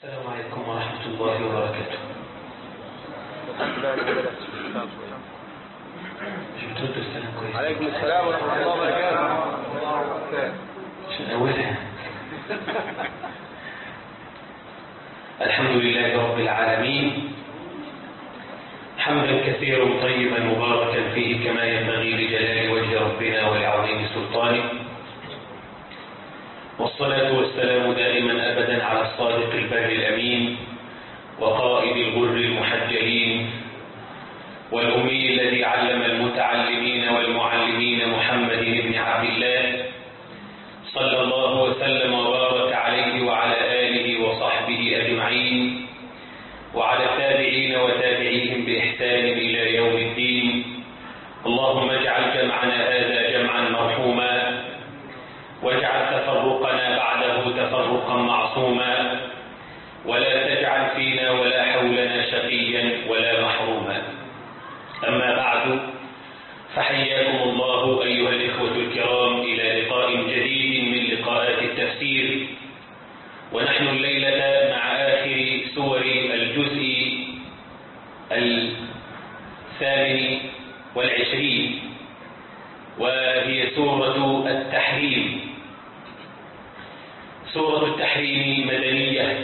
السلام عليكم ورحمة الله وبركاته مش بتردوا السلام كويس عليكم السلام ورحمة الله وبركاته عشان أولها الحمد لله رب العالمين حمدا كثيرا طيبا مباركا فيه كما ينبغي لجلال وجه ربنا ولعظيم سلطانه والصلاة والسلام دائما أبدا على الصادق البر الأمين وقائد الغر المحجلين والأمي الذي علم المتعلمين والمعلمين محمد بن عبد الله صلى الله وسلم وبارك عليه وعلى آله وصحبه أجمعين وعلى التابعين وتابعيهم بإحسان إلى يوم الدين اللهم اجعل جمعنا هذا جمعا مرحوما واجعل تفرقنا بعده تفرقا معصوما ولا تجعل فينا ولا حولنا شقيا ولا محروما أما بعد فحياكم الله أيها الإخوة الكرام إلى لقاء جديد من لقاءات التفسير ونحن الليلة مع آخر سور الجزء الثامن والعشرين وهي سورة التحريم سورة التحريم مدنية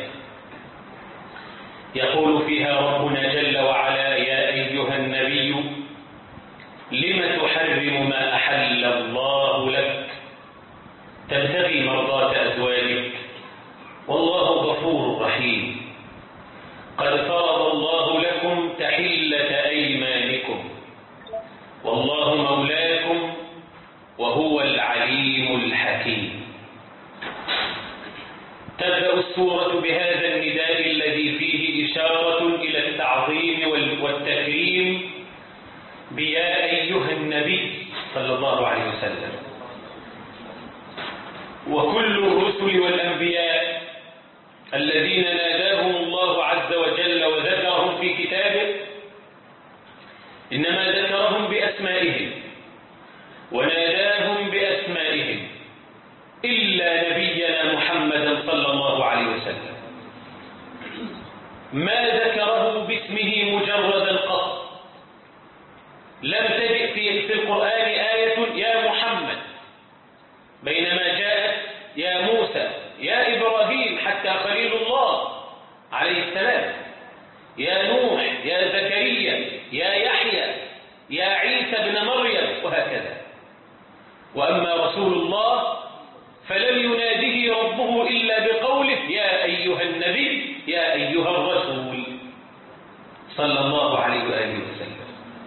يقول فيها ربنا جل وعلا يا أيها النبي لم تحرم ما أحل الله لك تبتغي مرضات أزواجك والله غفور رحيم قد فرض الله لكم تحلة أيمانكم والله مولاكم وهو العليم الحكيم تبدأ السورة بهذا النداء الذي فيه إشارة إلى التعظيم والتكريم بيا أيها النبي صلى الله عليه وسلم وكل الرسل والأنبياء الذين ناداهم الله عز وجل وذكرهم في كتابه إنما ذكرهم بأسمائهم وناداهم بأسمائهم إلا نبينا محمدا صلى الله عليه وسلم ما ذكره باسمه مجردا قط لم تجئ في, في القرآن آية يا محمد بينما جاءت يا موسى يا إبراهيم حتى خليل الله عليه السلام يا نوح يا زكريا يا يحيى يا عيسى ابن مريم وهكذا وأما رسول الله فلم يناده ربه إلا بقوله يا أيها النبي يا أيها الرسول صلى الله عليه وآله وسلم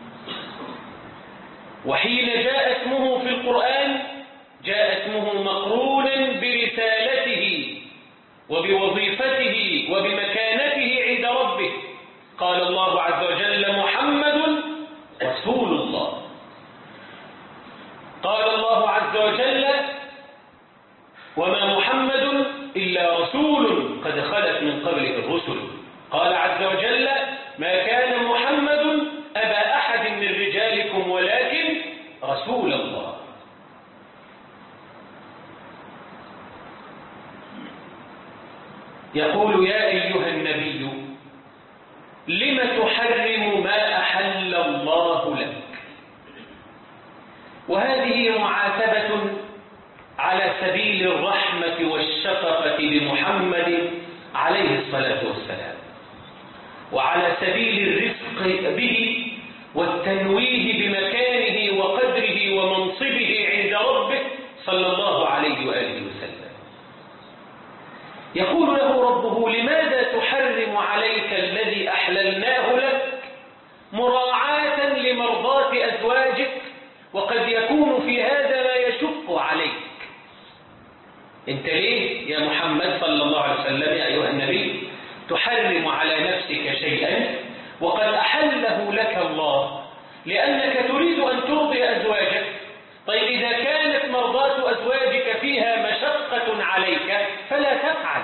وحين جاء اسمه في القرآن جاء اسمه مقرونا برسالته وبوظيفته وبمكانته عند ربه قال الله عز وجل محمد رسول الله قال الله عز وجل وما محمد إلا رسول قد خلت من قبله الرسل قال عز وجل ما كان محمد أبا أحد من رجالكم ولكن رسول الله يقول يا أيها النبي لم تحرم ما أحل الله لك وهذه معاتبة على سبيل الرحمة والشفقة بمحمد عليه الصلاة والسلام وعلى سبيل الرفق به والتنويه بمكانه وقدره ومنصبه عند ربه صلى الله عليه وآله وسلم يقول له ربه لماذا تحرم عليك الذي أحللناه لك مراعاة لمرضاة أزواجك وقد يكون في هذا ما يشق عليك انت ليه يا محمد صلى الله عليه وسلم يا أيها النبي تحرم على نفسك شيئا وقد أحله لك الله لأنك تريد أن ترضي أزواجك طيب إذا كانت مرضاة أزواجك فيها مشقة عليك فلا تفعل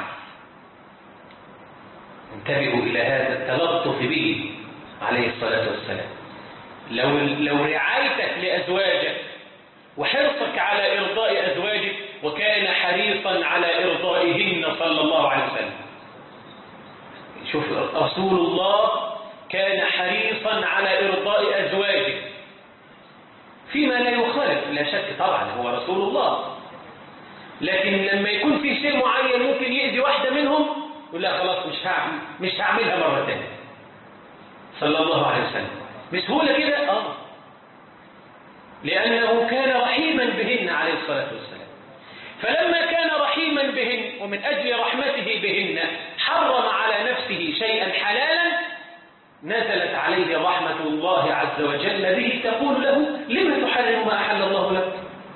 انتبهوا إلى هذا التلطف به عليه الصلاة والسلام لو, لو رعايتك لأزواجك وحرصك على إرضاء أزواجك وكان حريصا على إرضائهن صلى الله عليه وسلم شوف رسول الله كان حريصا على إرضاء أزواجه فيما لا يخالف لا شك طبعا هو رسول الله لكن لما يكون في شيء معين ممكن يأذي واحدة منهم يقول لا خلاص مش هعمل مش هعملها مرة تانية صلى الله عليه وسلم بسهولة كده اه لأنه كان رحيما بهن عليه الصلاة والسلام فلما كان رحيما بهن ومن أجل رحمته بهن حرم على نفسه شيئا حلالا نزلت عليه رحمة الله عز وجل به تقول له لم تحرم ما أحل الله لك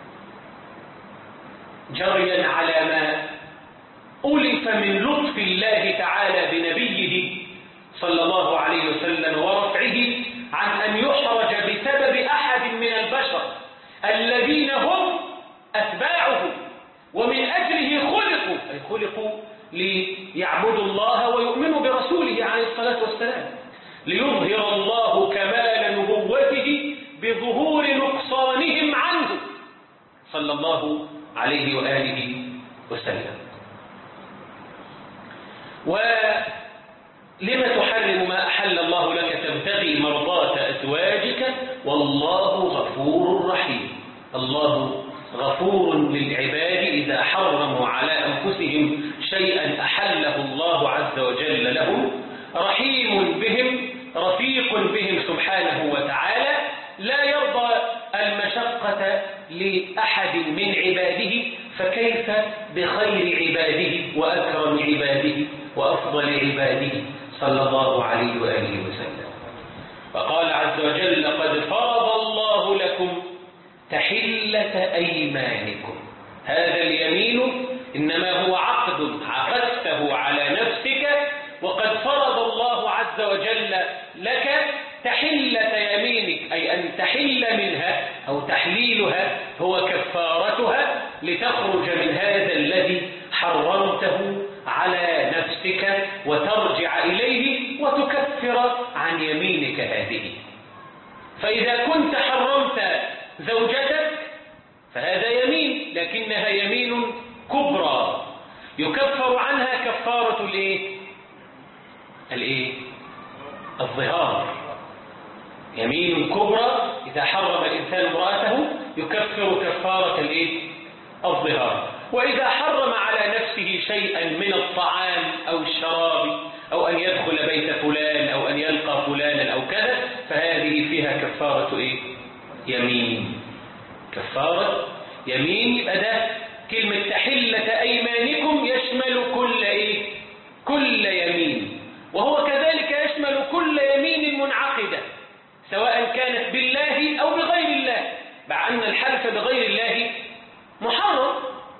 جريا على ما ألف من لطف الله تعالى بنبيه صلى الله عليه وسلم ورفعه عن أن يحرج بسبب أحد من البشر الذين هم أتباعه ومن أجله خلقوا أي خلقوا ليعبدوا الله ويؤمنوا برسوله عليه الصلاة والسلام ليظهر الله كمال نبوته بظهور نقصانهم عنه صلى الله عليه وآله وسلم ولم تحرم ما أحل الله لك تبتغي مرضاة أزواجك والله غفور رحيم الله غفور للعباد إذا حرموا على أنفسهم شيئا أحله الله عز وجل لهم رحيم بهم رفيق بهم سبحانه وتعالى لا يرضى المشقة لأحد من عباده فكيف بخير عباده وأكرم عباده وأفضل عباده صلى الله عليه وآله وسلم فقال عز وجل قد فرض الله لكم تحلة أيمانكم هذا اليمين إنما هو عقد عقدته على نفسك وقد فرض الله عز وجل لك تحلة يمينك أي أن تحل منها أو تحليلها هو كفارتها لتخرج من هذا الذي حرمته على نفسك وترجع إليه وتكفر عن يمينك هذه فإذا كنت حرمت زوجتك فهذا يمين لكنها يمين كبرى يكفر عنها كفارة الايه الايه الظهار يمين كبرى إذا حرم الإنسان امرأته يكفر كفارة الايه الظهار وإذا حرم على نفسه شيئا من الطعام أو الشراب أو أن يدخل بيت فلان أو أن يلقى فلانا أو كذا فهذه فيها كفارة إيه؟ يمين كفارة يمين يبقى ده كلمة تحلة أيمانكم يشمل كل إيه؟ كل يمين وهو كذلك يشمل كل يمين منعقدة سواء كانت بالله أو بغير الله مع أن الحلف بغير الله محرم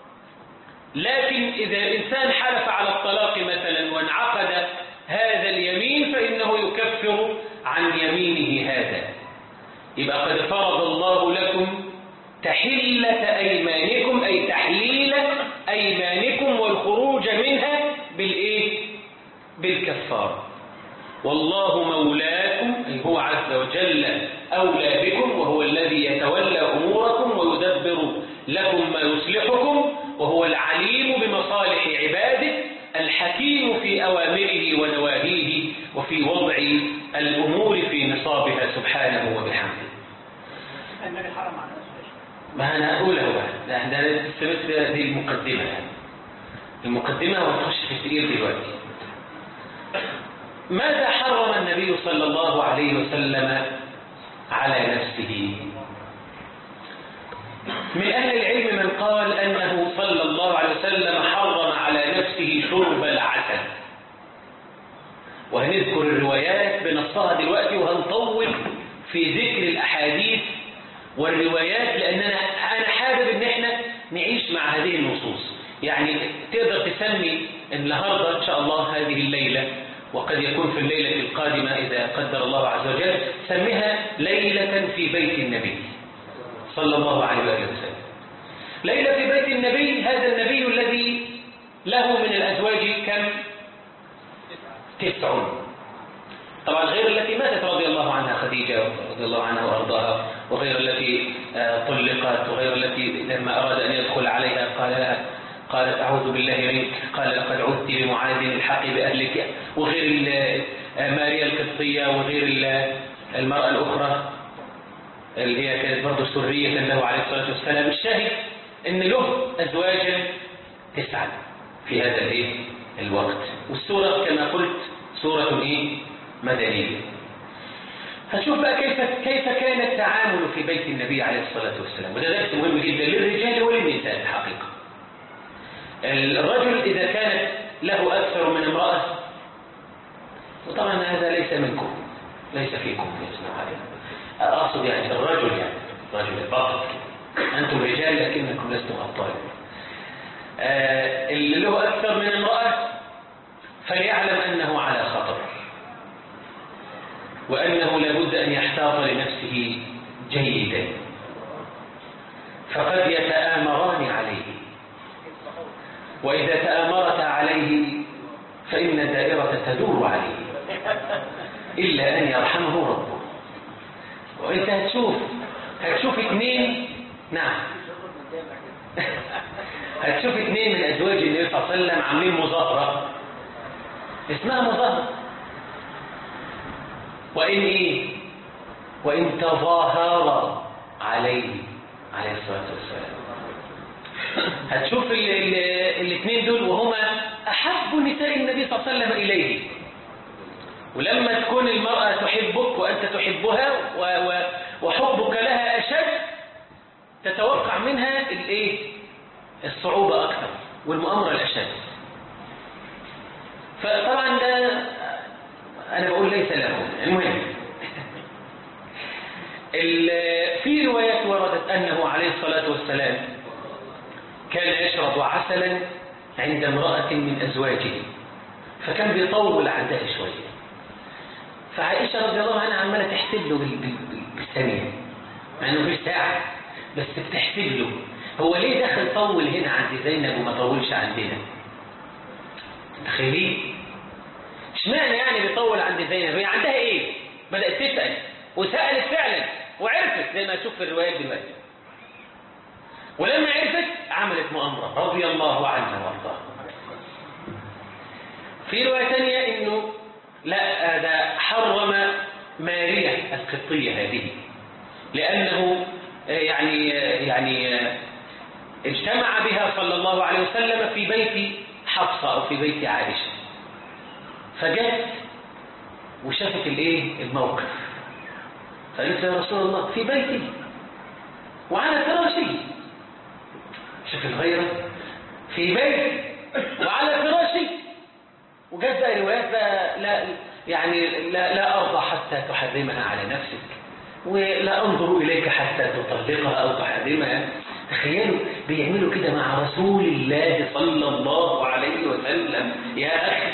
لكن إذا الإنسان حلف على الطلاق مثلا وانعقد هذا اليمين فإنه يكفر عن يمينه هذا يبقى قد فرض الله لكم تحلة أيمانكم أي تحليل أيمانكم والخروج منها بالإيه؟ بالكفارة والله مولاكم أي هو عز وجل أولى بكم وهو الذي يتولى أموركم ويدبر لكم ما يصلحكم وهو العليم بمصالح عباده الحكيم في أوامره ونواهيه وفي وضع الأمور في نصابها سبحانه وبحمده النبي حرم على نفسه ما أنا أقوله بقى ده ده لسه بس دي المقدمة يعني المقدمة ونخش في التقيل دلوقتي ماذا حرم النبي صلى الله عليه وسلم على نفسه من أهل العلم من قال أنه صلى الله عليه وسلم حرم على نفسه شرب العسل وهنذكر الروايات بنصها دلوقتي وهنطول في ذكر الأحاديث والروايات لأننا أنا حابب أن احنا نعيش مع هذه النصوص يعني تقدر تسمي النهاردة إن شاء الله هذه الليلة وقد يكون في الليلة القادمة إذا قدر الله عز وجل سميها ليلة في بيت النبي صلى الله عليه وآله وسلم ليلة في بيت النبي هذا النبي الذي له من الأزواج كم تسع طبعا غير التي ماتت رضي الله عنها خديجة رضي الله عنها وأرضاها وغير التي طلقت وغير التي لما أراد أن يدخل عليها قال لها قالت أعوذ بالله منك قال لقد عدت بمعاذ الحق بأهلك وغير ال- ماريا القبطية وغير ال- المرأة الأخرى اللي هي كانت برضه سرية له عليه الصلاة والسلام الشاهد إن له أزواجا تسعة في هذا الإيه الوقت والسورة كما قلت سورة إيه مدنية هنشوف بقى كيف كيف كان التعامل في بيت النبي عليه الصلاة والسلام وده درس مهم جدا للرجال وللنساء الحقيقة الرجل إذا كانت له أكثر من امرأة وطبعا هذا ليس منكم ليس فيكم يسمع هذا أقصد يعني الرجل يعني الرجل البطل أنتم رجال لكنكم لستم أبطال آه، اللي له أكثر من امرأة فليعلم أنه على خطر وأنه لابد أن يحتاط لنفسه جيدا فقد يتآمران عليه وإذا تآمرت عليه فإن الدائرة تدور عليه إلا أن يرحمه ربه وإنت هتشوف هتشوف اثنين نعم هتشوف اثنين من أزواج النبي صلى الله عليه وسلم عاملين مظاهرة اسمها مظاهرة وإن إيه وإن تظاهر عليه عليه الصلاة والسلام هتشوف الاثنين دول وهما أحب نساء النبي صلى الله عليه وسلم إليه ولما تكون المرأة تحبك وأنت تحبها و و وحبك لها أشد تتوقع منها الايه الصعوبة أكثر والمؤامرة الأشد فطبعا ده أنا بقول ليس له المهم ال- في روايات وردت أنه عليه الصلاة والسلام كان يشرب عسلا عند امرأة من أزواجه فكان بيطول عندها شوية فعائشة رضي الله عنها عمالة تحسب له بال- بال- بالثانية مع انه في ساعة بس بتحسب له هو ليه دخل طول هنا عند زينب وما طولش عندنا تخيلين اشمعنى يعني بيطول عند زينب هي عندها ايه بدأت تسأل وسألت فعلا وعرفت زي ما تشوف في الروايات دلوقتي ولما عرفت عملت مؤامرة رضي الله عنها وارضاها في رواية ثانية انه لا هذا حرم ماريا القبطية هذه لأنه آه، يعني آه، يعني آه، اجتمع بها صلى الله عليه وسلم في بيت حفصة أو في بيت عائشة فجت وشافت الايه الموقف فقالت يا رسول الله في بيتي وعلى فراشي شوف الغيرة في بيتي وعلى فراشي وجت بقى روايات بقى لا يعني لا, لا أرضى حتى تحرمها على نفسك ولا أنظر إليك حتى تطلقها أو تحرمها تخيلوا بيعملوا كده مع رسول الله صلى الله عليه وسلم يا أخي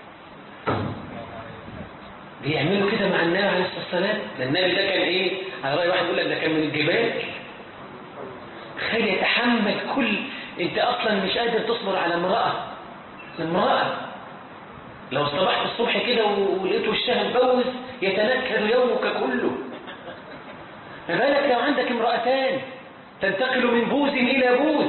بيعملوا كده مع النبي عليه الصلاة والسلام ده النبي ده كان إيه على رأي واحد يقول لك ده كان من الجبال تخيل يتحمل كل انت اصلا مش قادر تصبر على امرأة امرأة لو اصطبحت الصبح كده ولقيته وشها مبوز يتنكد يومك كله ما بالك لو عندك امرأتان تنتقل من بوز إلى بوز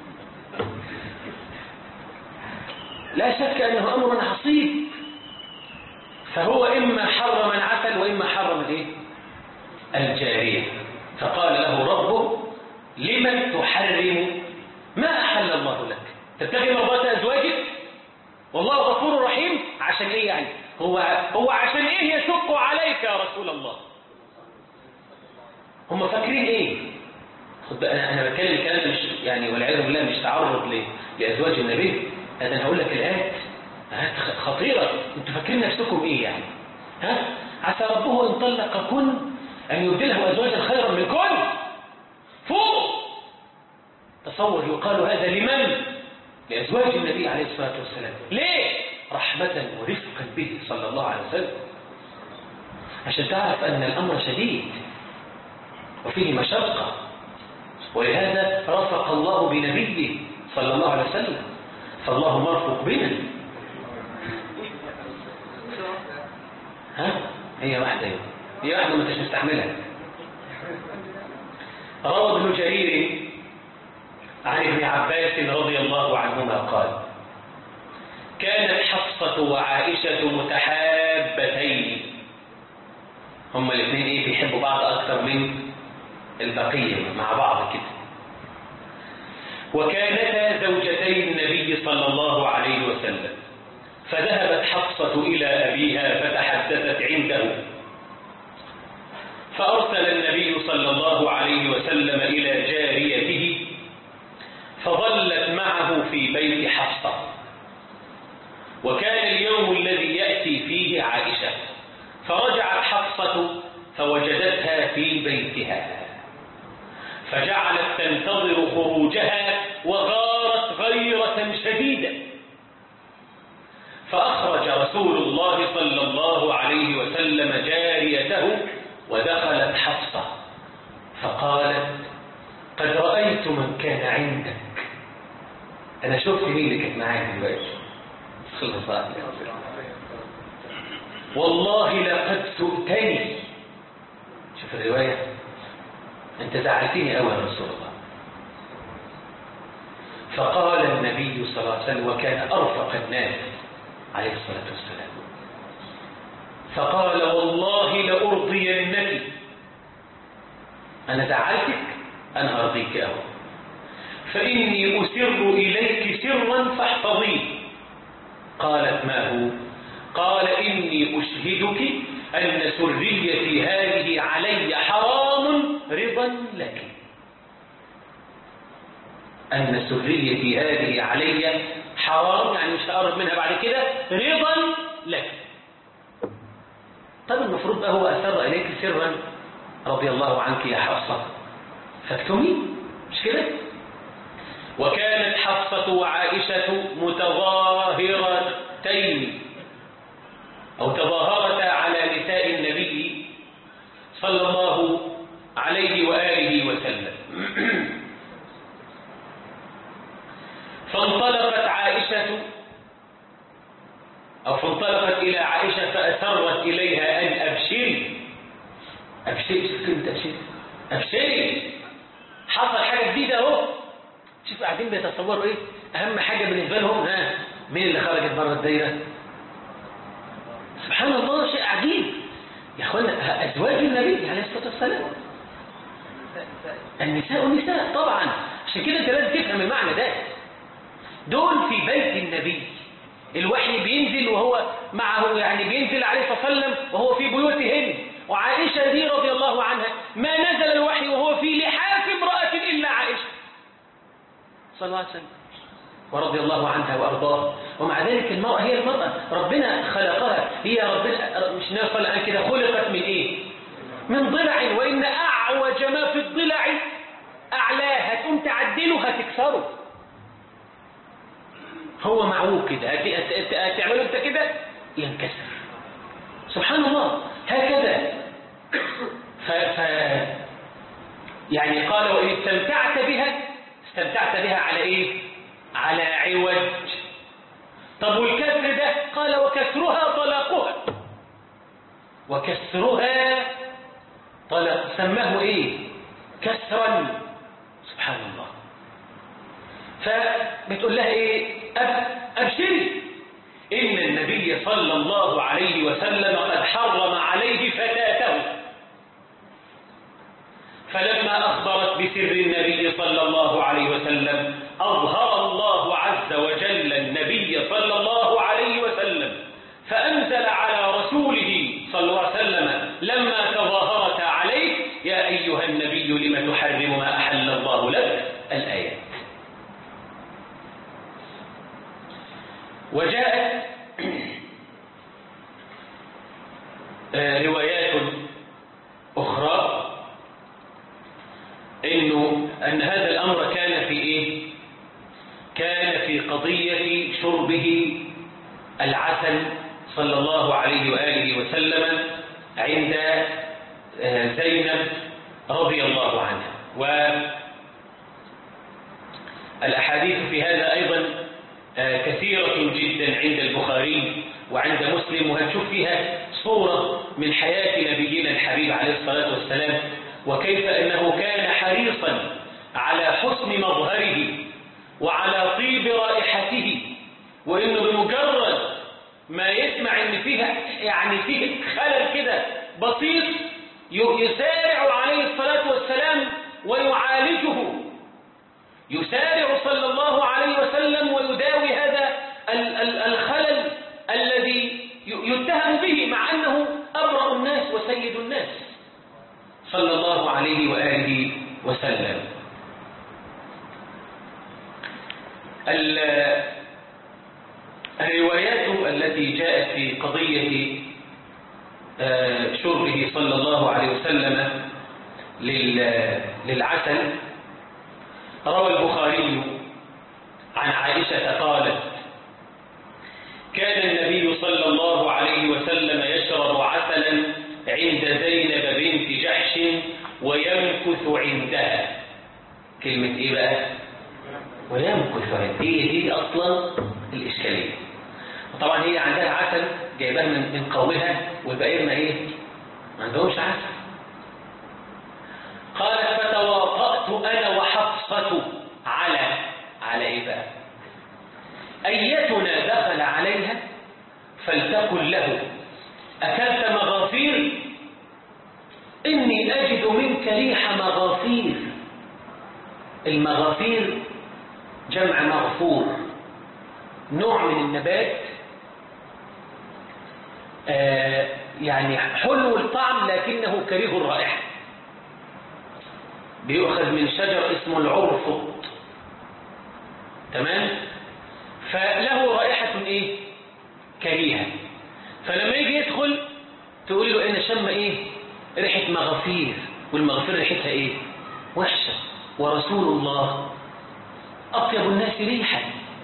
لا شك أنه أمر عصيب فهو إما حرم العسل وإما حرم الإيه؟ الجارية فقال له ربه لمن تحرم ما أحل الله لك تبتغي مرضات أزواجك والله غفور رحيم عشان إيه يعني هو هو عشان إيه يشق عليك يا رسول الله هم فاكرين إيه خد بقى أنا أنا بتكلم الكلام ده مش يعني والعياذ بالله مش تعرض ل- لأزواج النبي هذا أنا هقول لك الآيات آيات خ- خطيرة أنتوا فاكرين نفسكم إيه يعني ها عسى ربه إن طلقكن أن يبدله أزواجا خيرا منكن فوق تصور يقال هذا لمن لأزواج النبي عليه الصلاة والسلام ليه رحمة ورفقا به صلى الله عليه وسلم عشان تعرف أن الأمر شديد وفيه مشقة ولهذا رفق الله بنبيه صلى الله عليه وسلم فالله مرفق بنا ها هي واحدة هي هي واحدة ما انتش مستحملها روى ابن جرير عن ابن عباس رضي الله عنهما قال كانت حفصة وعائشة متحابتين هما الاثنين ايه بيحبوا بعض اكثر من البقية مع بعض كده وكانتا زوجتي النبي صلى الله عليه وسلم فذهبت حفصة إلى أبيها فتحدثت عنده فأرسل النبي صلى الله عليه وسلم إلى جاريته فظلت معه في بيت حفصة وكان اليوم الذي يأتي فيه عائشة فرجعت حفصة فوجدتها في بيتها فجعلت تنتظر خروجها وغارت غيرة شديدة فأخرج رسول الله صلى الله عليه وسلم جاريته ودخلت حفصة فقالت قد رأيت من كان عندك أنا شفت مين اللي كانت معاك دلوقتي صلى الله عليه وسلم والله لقد سؤتني شوف الرواية أنت زعلتني أوي يا رسول الله فقال النبي صلى الله عليه وسلم وكان أرفق الناس عليه الصلاة والسلام فقال والله لأرضينك أنا زعلتك أنا أرضيك أوي فإني أسر إليك سرا فاحفظيه قالت ما هو قال إني أشهدك أن سريتي هذه علي حرام رضا لك أن سريتي هذه علي حرام يعني مش هقرب منها بعد كده رضا لك طب المفروض بقى هو أسر إليك سرا رضي الله عنك يا حفصة فاكتمي مش كده وكانت حفصة وعائشة متظاهرتين أو تظاهرتا على نساء النبي صلى الله عليه وآله وسلم فانطلقت عائشة أو فانطلقت إلى عائشة فأسرت إليها أن أبشري أبشري شوف كلمة أبشري أبشري حصل حاجة جديدة أهو شوف قاعدين بيتصوروا إيه أهم حاجة بالنسبة لهم ها مين اللي خرجت بره الدايرة سبحان الله شيء عجيب يا اخوانا ازواج النبي عليه الصلاه والسلام النساء النساء طبعا عشان كده انت لازم تفهم المعنى ده دول في بيت النبي الوحي بينزل وهو معه يعني بينزل عليه الصلاه والسلام وهو في بيوتهن وعائشه دي رضي الله عنها ما نزل الوحي وهو في لحاف امراه الا عائشه صلى الله عليه وسلم ورضي الله عنها وأرضاها ومع ذلك المرأة هي المرأة ربنا خلقها هي ربنا مش نقل عن كده خلقت من إيه من ضلع وإن أعوج ما في الضلع أعلاها تقوم تعدله هتكسره هو معوج كده هتعمله انت كده ينكسر سبحان الله هكذا ف... ف... يعني قال وإن استمتعت بها استمتعت بها على إيه على عوج طب والكسر ده قال وكسرها طلاقها وكسرها طلاق سماه ايه كسرا سبحان الله فبتقول لها ايه أب ابشري ان النبي صلى الله عليه وسلم قد حرم عليه فتاته فلما أخبرت بسر النبي صلى الله عليه وسلم أظهر الله عز وجل النبي صلى الله عليه وسلم فأنزل على رسوله صلى الله عليه وسلم لما تظاهرت عليه يا أيها النبي لم تحرم ما أحل الله لك الآيات وجاءت روايات أخرى إنه أن هذا الأمر كان في إيه؟ كان في قضية شربه العسل صلى الله عليه وآله وسلم عند زينب رضي الله عنها والأحاديث في هذا أيضا كثيرة جدا عند البخاري وعند مسلم وهتشوف فيها صورة من حياة نبينا الحبيب عليه الصلاة والسلام وكيف أنه كان حريصا على حسن مظهره وعلى طيب رائحته وإنه بمجرد ما يسمع إن فيها يعني فيه خلل كده بسيط يسارع عليه الصلاة والسلام ويعالجه يسارع صلى الله عليه وسلم ويداوي هذا ال- ال- الخلل الذي يتهم به مع أنه أبرأ الناس وسيد الناس صلى الله عليه وآله وسلم ال- الروايات التي جاءت في قضية آه، شربه صلى الله عليه وسلم لل- للعسل روى البخاري عن عائشة قالت كان النبي صلى الله عليه وسلم يشرب عسلا عند زينب بنت جحش ويمكث عندها كلمة ايه بقى ويمكث عندها هي دي اصلا الاشكالية طبعا هي عندها عسل جايباه من من قومها والباقيين ما ايه ما عندهمش عسل قالت فتواطأت انا وحفصة على على ايه بقى ايتنا دخل عليها فلتقل له اكلت مغافير اني اجد منك ريح مغافير المغافير جمع مغفور نوع من النبات آه يعني حلو الطعم لكنه كريه الرائحة بيؤخذ من شجر اسمه العرفط تمام فله رائحة ايه كريهة فلما يجي يدخل تقول له ان شم ايه ريحة مغافير والمغفير ريحتها ايه وحشة ورسول الله اطيب الناس ريحا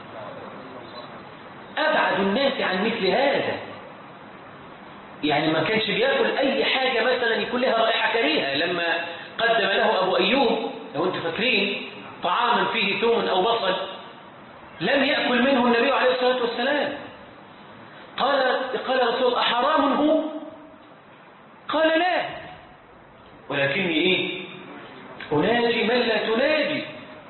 ابعد الناس عن مثل هذا يعني ما كانش بياكل اي حاجة مثلا يكون لها رائحة كريهة لما قدم له ابو ايوب لو انتم فاكرين طعاما فيه ثوم او بصل لم يأكل منه النبي عليه الصلاة والسلام قال قال رسول أحرام هو قال لا ولكني إيه أناجي من لا تناجي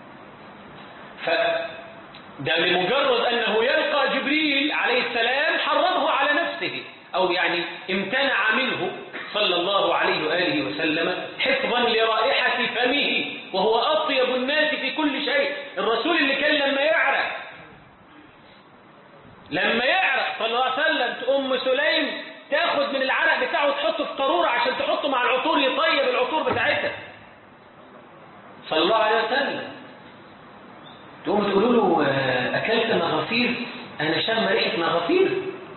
فده لمجرد أنه يلقى جبريل عليه السلام حرمه على نفسه أو يعني امتنع منه صلى الله عليه وآله وسلم حفظا لرائحة فمه وهو أطيب الناس في كل شيء الرسول اللي كان لما يعرق لما يعرق صلى الله عليه وسلم أم سليم تاخد من العرق بتاعه وتحطه في قارورة عشان تحطه مع العطور يطيب العطور بتاعتها صلى الله عليه وسلم تقوم تقولوا له آه، أكلت مغافير أنا شم ريحة مغافير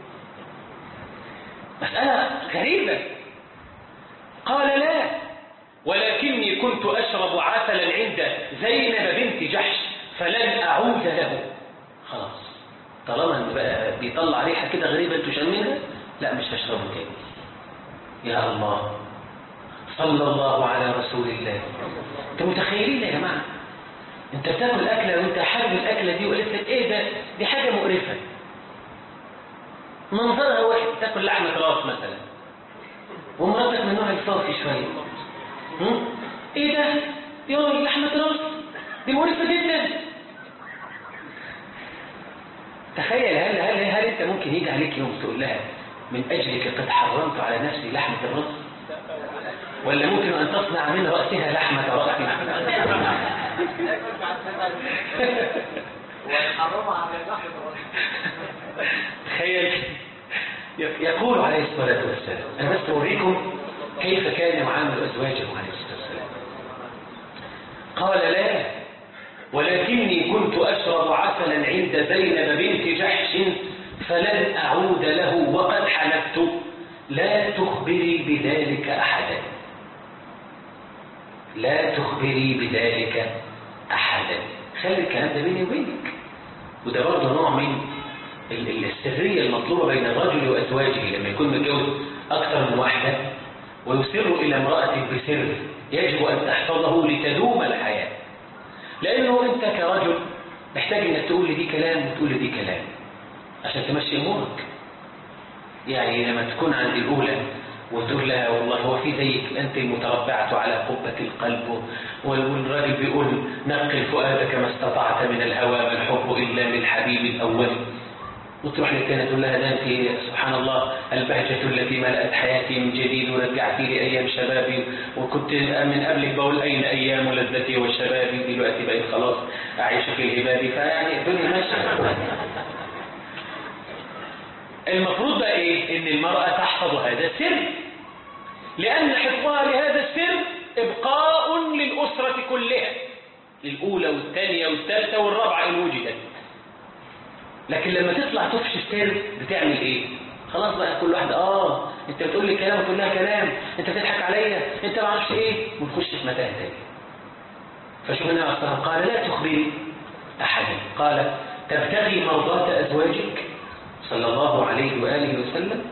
مسألة غريبة قال لا ولكني كنت أشرب عسلا عند زينب بنت جحش فلن أعود له خلاص طالما إن بقى بيطلع ريحة كده غريبة انتوا شامينها لا مش هشربه تاني يا الله صلى الله على رسول الله انتوا متخيلين يا جماعة انت بتاكل أكلة وانت حابب الأكلة دي وقلت لك ايه ده دي حاجة مقرفة منظرها واحد تاكل لحمة راس مثلا ومراتك من نوع الصافي شوية هم؟ ايه ده يا لحمة راس دي مقرفة جدا تخيل هل, هل, هل انت ممكن يجي عليك يوم تقول لها من اجلك قد حرمت على نفسي لحمة الراس ولا ممكن ان تصنع من رأسها لحمة رأس ويحرمها على اللحم تخيل يقول عليه الصلاة والسلام أنا بس أوريكم كيف كان يعامل أزواجه عليه الصلاة والسلام قال لا ولكني كنت أشرب عسلا عند زينب بنت جحش فلن أعود له وقد حلفت لا تخبري بذلك أحدا لا تخبري بذلك أحدا خلي الكلام ده بيني وبينك وده برضه نوع من ال- ال- السرية المطلوبة بين الرجل وأزواجه لما يكون متجوز أكثر من واحدة ويسر إلى امرأة بسر يجب أن تحفظه لتدوم الحياة لأنه أنت كرجل محتاج أنك تقول لي دي كلام وتقول لي دي كلام عشان تمشي أمورك يعني لما تكون عند الأولى وتقول لها والله هو في زيك أنت المتربعة على قبة القلب والراجل بيقول نقل فؤادك ما استطعت من الهوى ما الحب إلا للحبيب الأول وتروح للتانية تقول لها ده انت سبحان الله البهجة التي ملأت حياتي من جديد ورجعتي لي أيام شبابي وكنت من قبلك بقول أين أيام لذتي وشبابي دلوقتي بقيت خلاص أعيش في الهباب فيعني الدنيا ماشية المفروض بقى إيه؟ إن المرأة تحفظ هذا السر لأن حفظها لهذا السر إبقاء للأسرة كلها للأولى والثانية والثالثة والرابعة إن وجدت لكن لما تطلع تفشي السر بتعمل ايه خلاص بقى كل واحد اه انت بتقول لي كلام وتقول لها كلام انت بتضحك عليا انت ما اعرفش ايه ونخش في متاهه تاني فشوف النبي عليه الصلاه قال لا تخبري احدا قال تبتغي مرضات ازواجك صلى الله عليه واله وسلم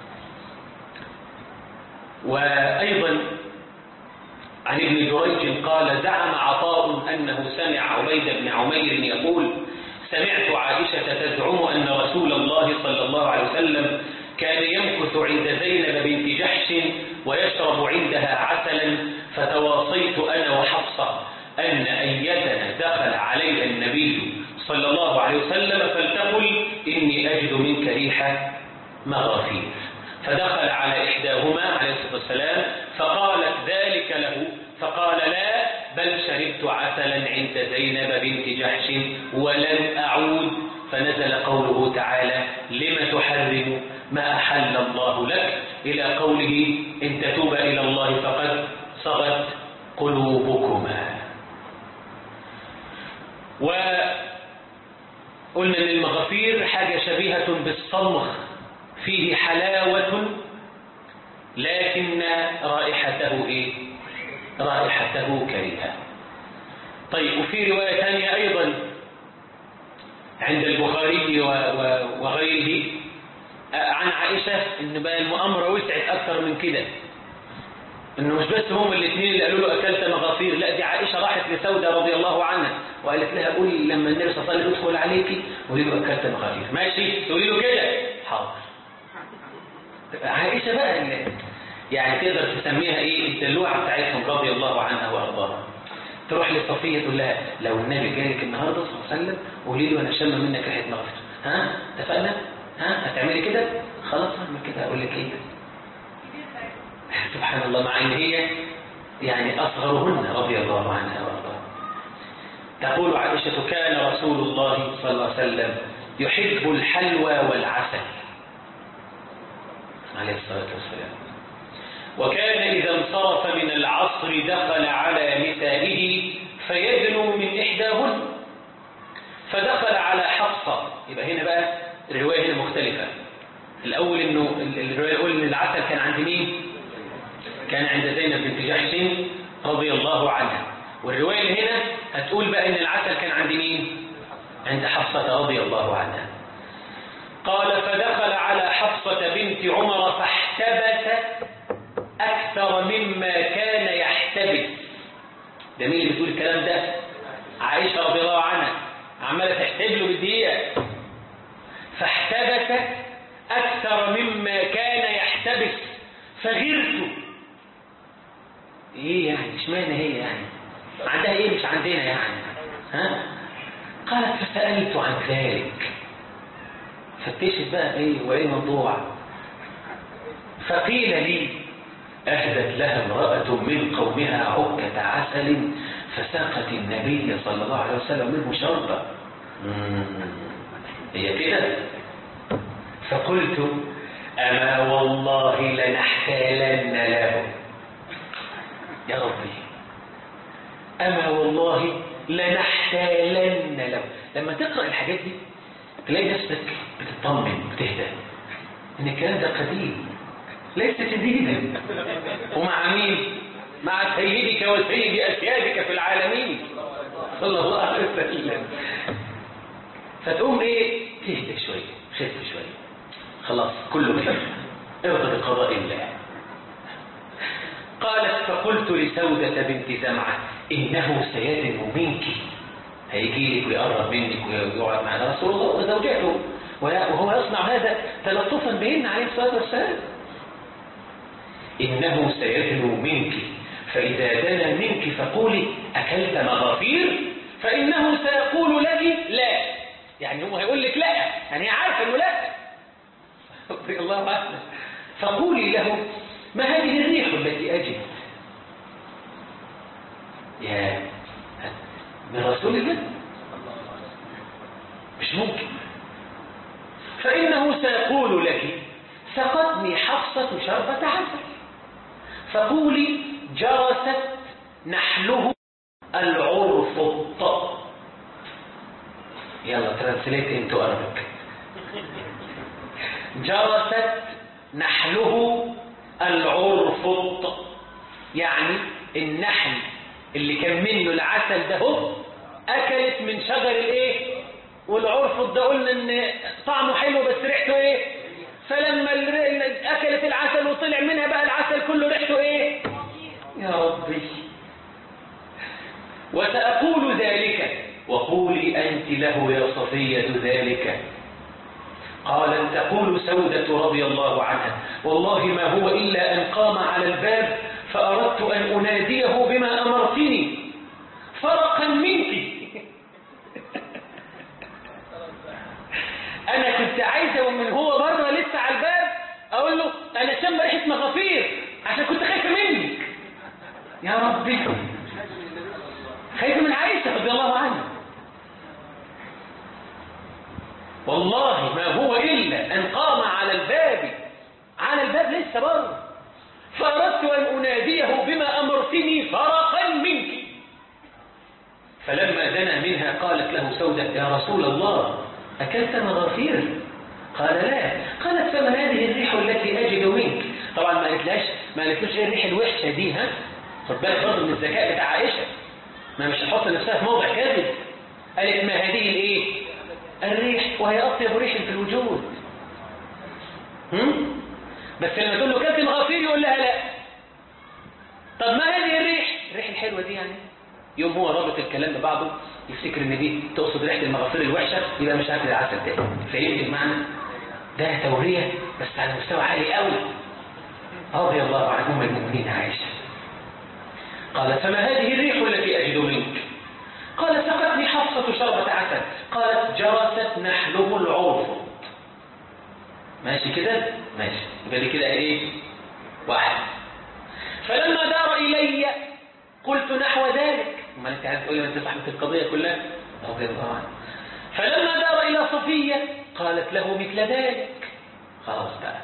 وايضا عن ابن جريج قال زعم عطاء انه سمع عبيد بن عمير يقول سمعت عائشة تزعم أن رسول الله صلى الله عليه وسلم كان يمكث عند زينب بنت جحش ويشرب عندها عسلا فتواصيت أنا وحفصة أن أيتنا دخل عليها النبي صلى الله عليه وسلم فلتقل إني أجد منك ريح مغافير فدخل على إحداهما عليه الصلاة والسلام فقالت ذلك له فقال لا بل شربت عسلا عند زينب بنت جحش ولن أعود فنزل قوله تعالى لم تحرم ما أحل الله لك إلى قوله إن تتوب إلى الله فقد صغت قلوبكما وقلنا أن المغافير حاجة شبيهة بالصمغ فيه حلاوة لكن رائحته إيه؟ رائحته كريهة طيب وفي رواية ثانية أيضا عند البخاري وغيره عن عائشة إن بقى المؤامرة وسعت أكثر من كده إنه مش بس هم الاثنين اللي قالوا له أكلت مغافير لا دي عائشة راحت لسودة رضي الله عنها وقالت لها قولي لما النبي صلى الله عليه وسلم يدخل عليكي قولي له أكلت مغافير ماشي تقولي له كده حاضر عائشة بقى اللي يعني تقدر تسميها ايه الدلوعة بتاعتهم رضي الله عنها وارضاها تروح لصفية تقول لها لو النبي جالك النهارده صلى الله عليه وسلم قولي له انا شم منك ريحه مغفرة ها اتفقنا ها هتعملي كده خلاص اعمل كده اقول لك ايه سبحان الله مع ان هي يعني اصغرهن رضي الله عنها وارضاها تقول عائشة كان رسول الله صلى الله عليه وسلم يحب الحلوى والعسل عليه الصلاة والسلام وكان إذا انصرف من العصر دخل على نسائه فيدنو من إحداهن فدخل على حفصة يبقى هنا بقى الرواية هنا مختلفة الأول إنه الرواية الأولى إن العسل كان عند مين؟ كان عند زينب بنت جحش رضي الله عنها والرواية اللي هنا هتقول بقى إن العسل كان عند مين؟ عند حفصة رضي الله عنها قال فدخل على حفصة بنت عمر فاحتبس أكثر مما كان يحتبس ده مين اللي بيقول الكلام ده عائشة رضي الله عنها عمالة تحتب له بالدقيقة فاحتبس أكثر مما كان يحتبس فغرت ايه يعني اشمعنى هي يعني عندها ايه مش عندنا يعني ها قالت فسألت عن ذلك فتشت بقى ايه وايه موضوع فقيل لي أهدت لها امرأة من قومها عكة عسل فساقت النبي صلى الله عليه وسلم منه شربا هي كده فقلت أما والله لنحتالن له يا ربي أما والله لنحتالن له لما تقرأ الحاجات دي تلاقي نفسك بتطمن بتهدى ان الكلام ده قديم ليس جديدا ومع مين مع سيدك وسيد اسيادك في العالمين صلى الله عليه وسلم فتقوم ايه تهدى شويه خف شويه خلاص كله خير ارضى بقضاء الله قالت فقلت لسودة بنت زمعة إنه سيدن منك هيجي لك ويقرب منك ويقعد مع رسول الله وزوجته وهو يصنع هذا تلطفا بهن عليه الصلاة والسلام إنه سيدنو منك فإذا دنا منك فقولي أكلت مغافير فإنه سيقول لك لا يعني هو هيقول لك لا يعني هي عارفة إنه لا رضي الله عنه فقولي له ما هذه الريح التي أجد يا من رسول الله مش ممكن فإنه سيقول لك سقتني حفصة شربة عسل فقولي جرست نحله العرفط يلا ترانسليت انتو أربك جرست نحله العرفط يعني النحل اللي كان منه العسل ده هو أكلت من شجر الايه والعرفط ده قلنا ان طعمه حلو بس ريحته ايه فلما اكلت العسل وطلع منها بقى العسل كله ريحته ايه يا ربي وسأقول ذلك وقولي أنت له يا صفية ذلك قالت تقول سودة رضي الله عنها والله ما هو إلا أن قام على الباب فأردت أن أناديه بما أمرتني فرقا منك أنا كنت عايزة ومن هو بره لسه على الباب أقول له أنا شم ريحة مغافير عشان كنت خايفة منك يا ربي خايفة من عائشة رضي الله عنها والله ما هو إلا أن قام على الباب على الباب لسه بره فأردت أن أناديه بما أمرتني فرقا منك فلما دنا منها قالت له سودة يا رسول الله أكلت مغافير قال لا قالت فما هذه الريح التي أجد منك طبعا ما قالتلاش ما قالتلوش ايه الريح الوحشة دي ها خد بالك برضه من الذكاء بتاع عائشة ما مش هتحط نفسها في موضع كاذب قالت ما هذه الايه الريح وهي أطيب ريح في الوجود هم؟ بس لما تقول له كلت مغافير يقول لها لا طب ما هذه الريح الريح الحلوة دي يعني يوم هو رابط الكلام ببعضه يفتكر ان دي تقصد ريحه المغافير الوحشه يبقى مش هاكل العسل تاني فهمت المعنى ده توريه بس على مستوى عالي قوي رضي الله عن ام المؤمنين عائشه قالت فما هذه الريح التي اجد منك قال سقتني حفصه شربة عسل قالت جرست نحله العرفط ماشي كده ماشي يبقى دي كده ايه واحد فلما دار الي قلت نحو ذلك ما انت عايز تقولي ما انت صاحبة القضية كلها رضي الله عنه فلما دار إلى صفية قالت له مثل ذلك خلاص بقى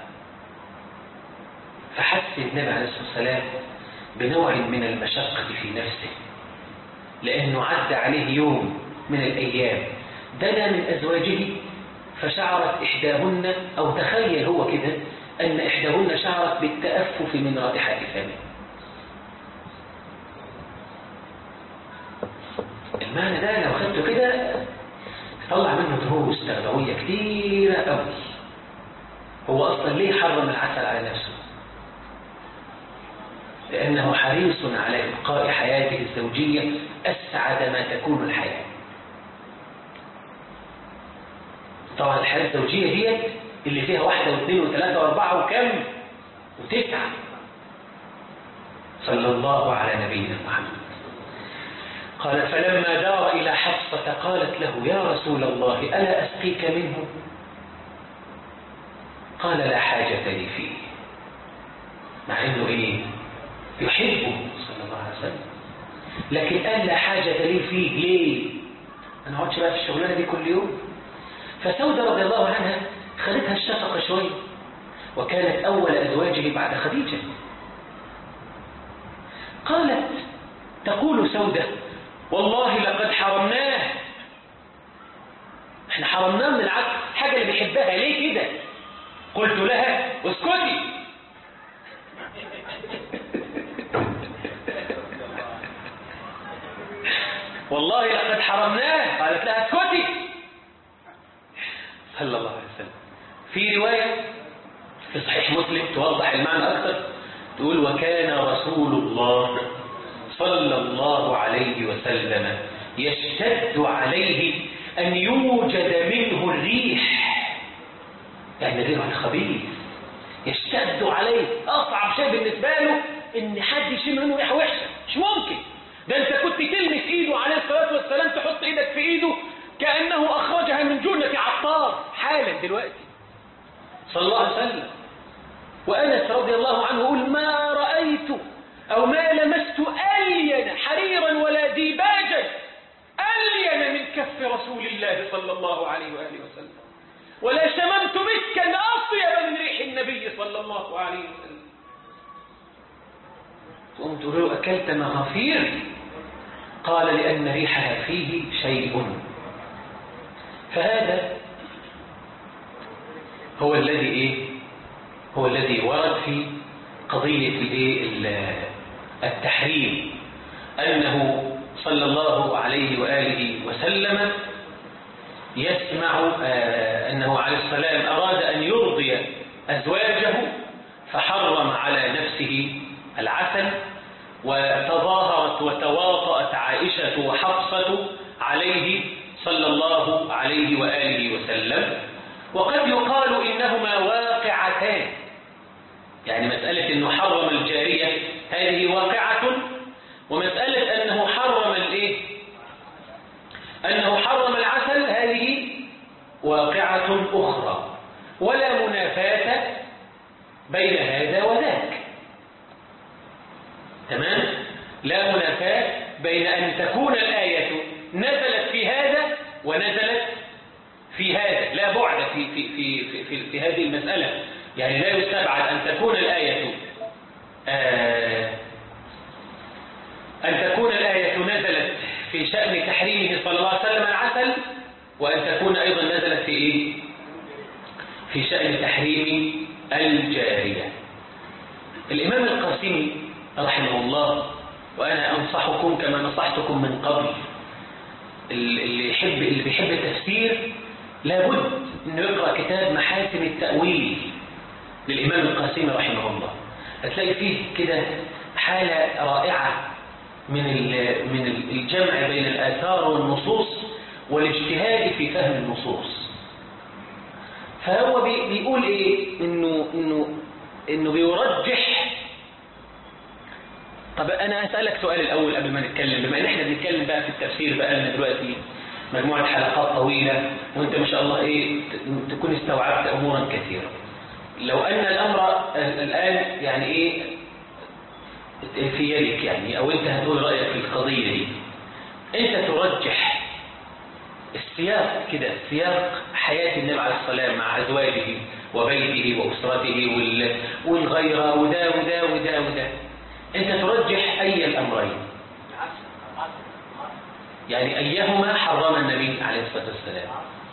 فحس النبي عليه الصلاة والسلام بنوع من المشقة في نفسه لأنه عدى عليه يوم من الأيام دنا من أزواجه فشعرت إحداهن أو تخيل هو كده أن إحداهن شعرت بالتأفف من رائحة فمه المعنى ده لو خدته كده طلع منه دروس تربوية كتيرة قوي هو أصلا ليه حرم العسل على نفسه لأنه حريص على إبقاء حياته الزوجية أسعد ما تكون الحياة طبعا الحياة الزوجية ديت اللي فيها واحدة واثنين وثلاثة واربعة وكم وتسعة صلى الله على نبينا محمد قال فلما دار إلى حفصة قالت له يا رسول الله ألا أسقيك منه قال لا حاجة لي فيه مع أنه إيه يحبه صلى الله عليه وسلم لكن قال لا حاجة لي فيه ليه أنا أقعدش بقى في الشغلانة دي كل يوم فسودة رضي الله عنها خدتها الشفقة شوية وكانت أول أزواجه بعد خديجة قالت تقول سودة والله لقد حرمناه احنا حرمناه من العسل حاجة اللي بيحبها ليه كده قلت لها اسكتي والله لقد حرمناه قالت لها اسكتي صلى الله عليه وسلم في رواية في صحيح مسلم توضح المعنى أكثر تقول وكان رسول الله صلى الله عليه وسلم يشتد عليه أن يوجد منه الريح يعني الريح الخبيث يشتد عليه أصعب شيء بالنسبة له ان حد يشم منه ريحة وحشة مش ممكن ده انت كنت تلمس ايده عليه الصلاة والسلام تحط ايدك في ايده كأنه اخرجها من جنة عطار حالا دلوقتي صلى الله عليه وسلم وأنس رضي الله عنه يقول ما رأيت أو ما لمست ألين حريرا ولا ديباجا ألين من كف رسول الله صلى الله عليه وآله وسلم ولا شممت مسكا أطيب من ريح النبي صلى الله عليه وسلم تقوم تقول له أكلت مغافير قال لأن ريحها فيه شيء فهذا هو الذي إيه هو الذي ورد في قضية الإيه التحريم أنه صلى الله عليه وآله وسلم يسمع آه أنه عليه السلام أراد أن يرضي أزواجه فحرم على نفسه العسل وتظاهرت وتواطأت عائشة وحفصة عليه صلى الله عليه وآله وسلم وقد يقال إنهما واقعتان يعني مسألة أنه حرم الجارية هذه واقعة ومسألة أنه حرم الإيه؟ أنه حرم العسل هذه واقعة أخرى ولا منافاة بين هذا وذاك تمام؟ لا منافاة بين أن تكون الآية نزلت في هذا ونزلت في هذا لا بعد في, في, في, في, في, في هذه المسألة يعني لا يستبعد أن تكون الآية آه أن تكون الآية نزلت في شأن تحريمه صلى الله عليه وسلم العسل وأن تكون أيضا نزلت في إيه؟ في شأن تحريم الجارية الإمام القاسمي رحمه الله وأنا أنصحكم كما نصحتكم من قبل اللي يحب اللي بيحب التفسير لابد انه يقرا كتاب محاسن التاويل للامام القاسمي رحمه الله هتلاقي فيه كده حاله رائعه من من الجمع بين الاثار والنصوص والاجتهاد في فهم النصوص فهو بيقول ايه انه انه انه بيرجح طب انا هسالك سؤال الاول قبل ما نتكلم بما ان احنا بنتكلم بقى في التفسير بقى لنا دلوقتي مجموعه حلقات طويله وانت ما شاء الله ايه تكون استوعبت امورا كثيره لو ان الامر الان يعني ايه في يدك يعني او انت هتقول رايك في القضيه دي انت ترجح السياق كده سياق حياه النبي عليه الصلاه والسلام مع ازواجه وبيته واسرته والغيره وده وده وده وده انت ترجح اي الامرين يعني ايهما حرم النبي عليه الصلاه والسلام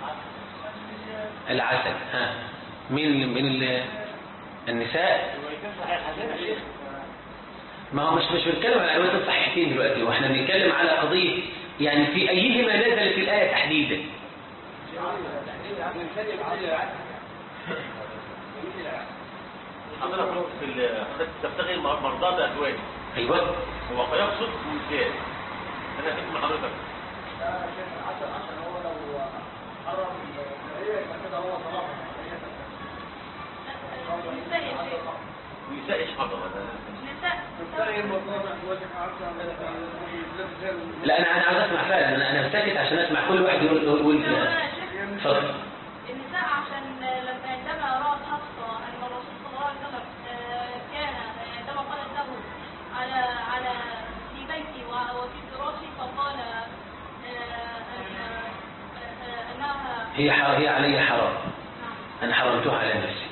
العسل ها من من النساء ما هو مش مش بنتكلم على روايه الصحيحتين دلوقتي واحنا بنتكلم على قضيه يعني في ايهما نزلت الايه تحديدا حضرتك في حضرتك تبتغي مرضات ازواج ايوه هو فيقصد مثال انا فهمت من حضرتك عشان هو لو حرم الجارية يبقى كده هو طلاق ونساء ايش حضر تبتغي المرضات ازواجك عارفة لا انا انا عايز اسمع فعلا انا انا ساكت عشان اسمع كل واحد يقول يقول كده اتفضل النساء عشان لما عندما رأت حفصة أن الرسول صلى الله عليه وسلم آه، كان آه، عندما قالت له على على في بيتي و- وفي فراشي فقال آه، أن- آه، أنها هي ح- هي علي حرام نعم. انا حرمتها على نفسي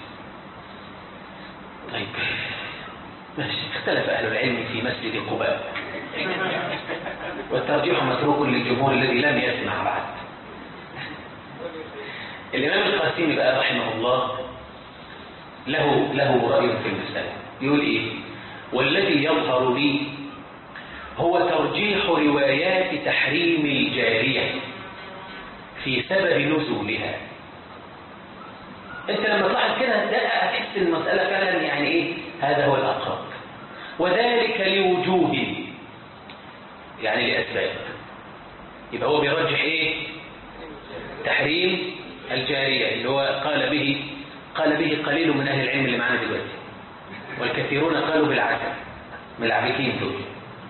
طيب ماشي اختلف اهل العلم في مسجد قباء والترجيح متروك للجمهور الذي لم يسمع بعد الإمام القاسمي بقى رحمه الله له له رأي في المسألة يقول إيه والذي يظهر لي هو ترجيح روايات تحريم الجارية في سبب نزولها انت لما تلاحظ كده هتلاقي هتحس ان المسألة فعلا يعني ايه هذا هو الأقرب وذلك لوجوه يعني لأسباب يبقى هو بيرجح ايه تحريم الجارية اللي هو قال به قال به قليل من أهل العلم اللي معانا دلوقتي والكثيرون قالوا بالعسل من العبيكين دول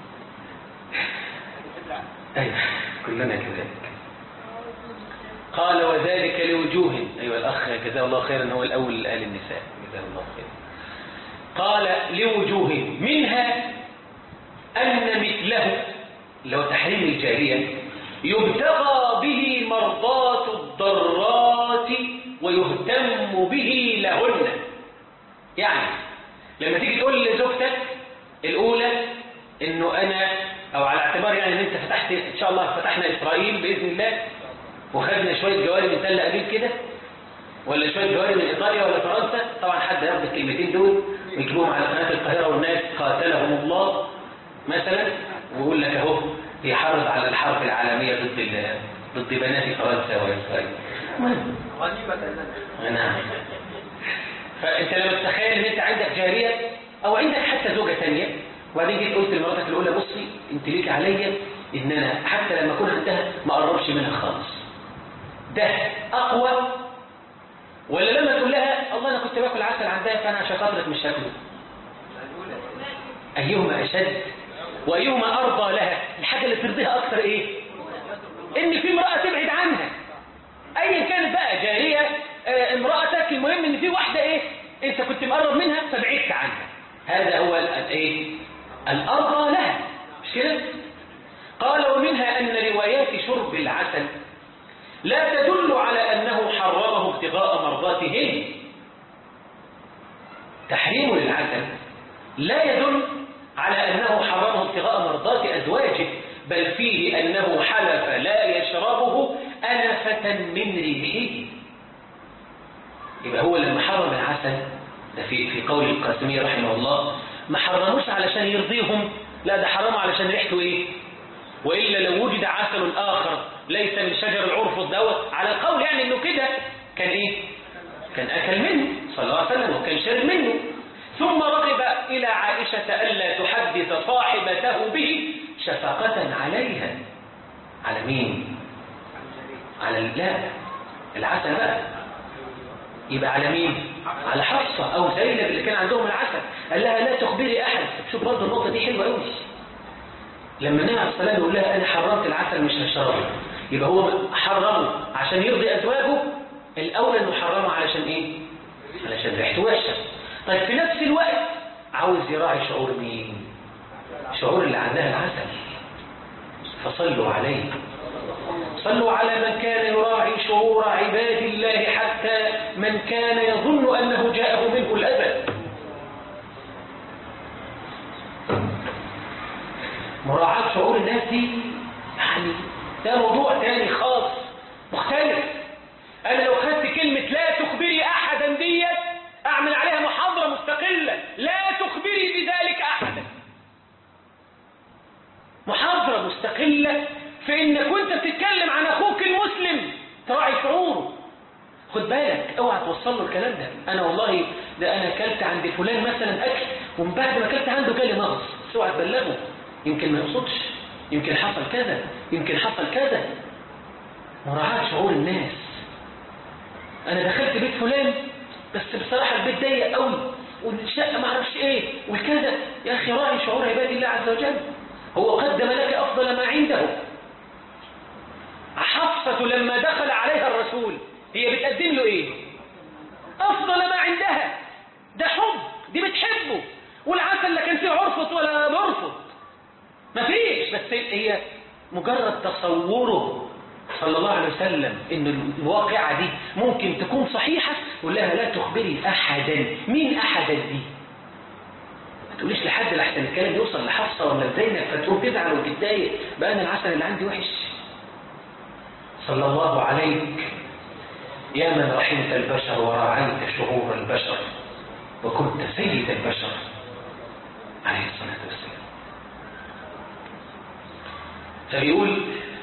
أيوة كلنا كذلك قال وذلك لوجوه أيوة الأخ جزاه الله خيرا هو الأول اللي قال النساء جزاه الله خيرا قال لوجوه منها أن مثله لو تحريم الجارية يبتغى به مرضاة الضرات ويهتم به لهن يعني لما تيجي تقول لزوجتك الأولى إنه أنا أو على اعتبار يعني إن أنت فتحت إن شاء الله فتحنا إسرائيل بإذن الله وخدنا شوية جواري من تل أبيب كده ولا شوية جواري من إيطاليا ولا فرنسا طبعا حد ياخد الكلمتين دول ويجيبوهم على قناة القاهرة والناس قاتلهم الله مثلا ويقول لك أهو يحرض على الحرب العالمية ضد ال- ضد بنات فرنسا وإسرائيل المهم غنيمة لنا نعم فانت لما تتخيل ان انت عندك جارية او عندك حتى زوجة تانية وبعدين جيت قلت لمراتك الاولى بصي انت ليك عليا ان انا حتى لما اكون عندها ما اقربش منها خالص ده اقوى ولا لما تقول لها الله انا كنت باكل عسل عندها فانا عشان خاطرك مش هاكله ايهما اشد وايهما ارضى لها الحاجه اللي ترضيها اكثر ايه ان في امراه تبعد عنها ايا كانت بقى جاريه آه، امرأتك المهم ان في واحدة ايه انت كنت مقرب منها فبعدت عنها هذا هو ال- الايه الارضى لها مش كده قال ومنها ان روايات شرب العسل لا تدل على انه حرمه ابتغاء مرضاتهن تحريم للعسل لا يدل على انه حرمه ابتغاء مرضات ازواجه بل فيه انه حلف لا يشربه انفة من ريحه يبقى هو لما حرم العسل ده في في قول القاسمي رحمه الله ما حرموش علشان يرضيهم لا ده حرمه علشان ريحته ايه والا لو وجد عسل اخر ليس من شجر العرفط دوت على القول يعني انه كده كان ايه كان اكل منه صلى الله عليه وسلم وكان شرب منه ثم رغب الى عائشه الا تحدث صاحبته به شفقه عليها على مين على ال- لا العسل بقى يبقى على مين على حفصة أو زينب اللي كان عندهم العسل قال لها لا تخبري أحد شوف برضه النقطة دي حلوة قوي لما النبي عليه الصلاة والسلام يقول لها أنا حرمت العسل مش هشربه يبقى هو حرمه عشان يرضي أزواجه الأولى إنه حرمه علشان إيه علشان ريحته وحشة طيب في نفس الوقت عاوز يراعي شعور مين شعور اللي عندها العسل فصلوا عليه صلوا على من كان يراعي شعور عباد الله حتى من كان يظن أنه جاءه منه الأذى مراعاة شعور الناس دي يعني ده موضوع تاني خاص مختلف أنا لو خدت كلمة لا تخبري أحدا ديت أعمل عليها محاضرة مستقلة لا تخبري بذلك أحدا محاضرة مستقلة في انك وانت بتتكلم عن اخوك المسلم تراعي شعوره خد بالك اوعى توصل له الكلام ده انا والله ده انا اكلت عند فلان مثلا اكل ومن بعد ما اكلت عنده جالي مغص بس اوعى تبلغه يمكن ما يقصدش يمكن حصل كذا يمكن حصل كذا مراعاة شعور الناس انا دخلت بيت فلان بس بصراحة البيت ضيق قوي والشقة ما اعرفش ايه والكذا يا اخي راعي شعور عباد الله عز وجل هو قدم لك افضل ما عنده حفصة لما دخل عليها الرسول هي بتقدم له ايه افضل ما عندها ده حب دي بتحبه والعسل لا كان فيه عرفط ولا مرفض مفيش بس هي مجرد تصوره صلى الله عليه وسلم ان الواقعة دي ممكن تكون صحيحة يقول لها لا تخبري احدا مين احدا دي ما تقوليش لحد لحسن الكلام يوصل لحفصة ولا لزينب فتقوم تزعل وتتضايق بقى انا العسل اللي عندي وحش صلى الله عليك يا من رحمت البشر ورعيت شعور البشر وكنت سيد البشر عليه الصلاة والسلام فبيقول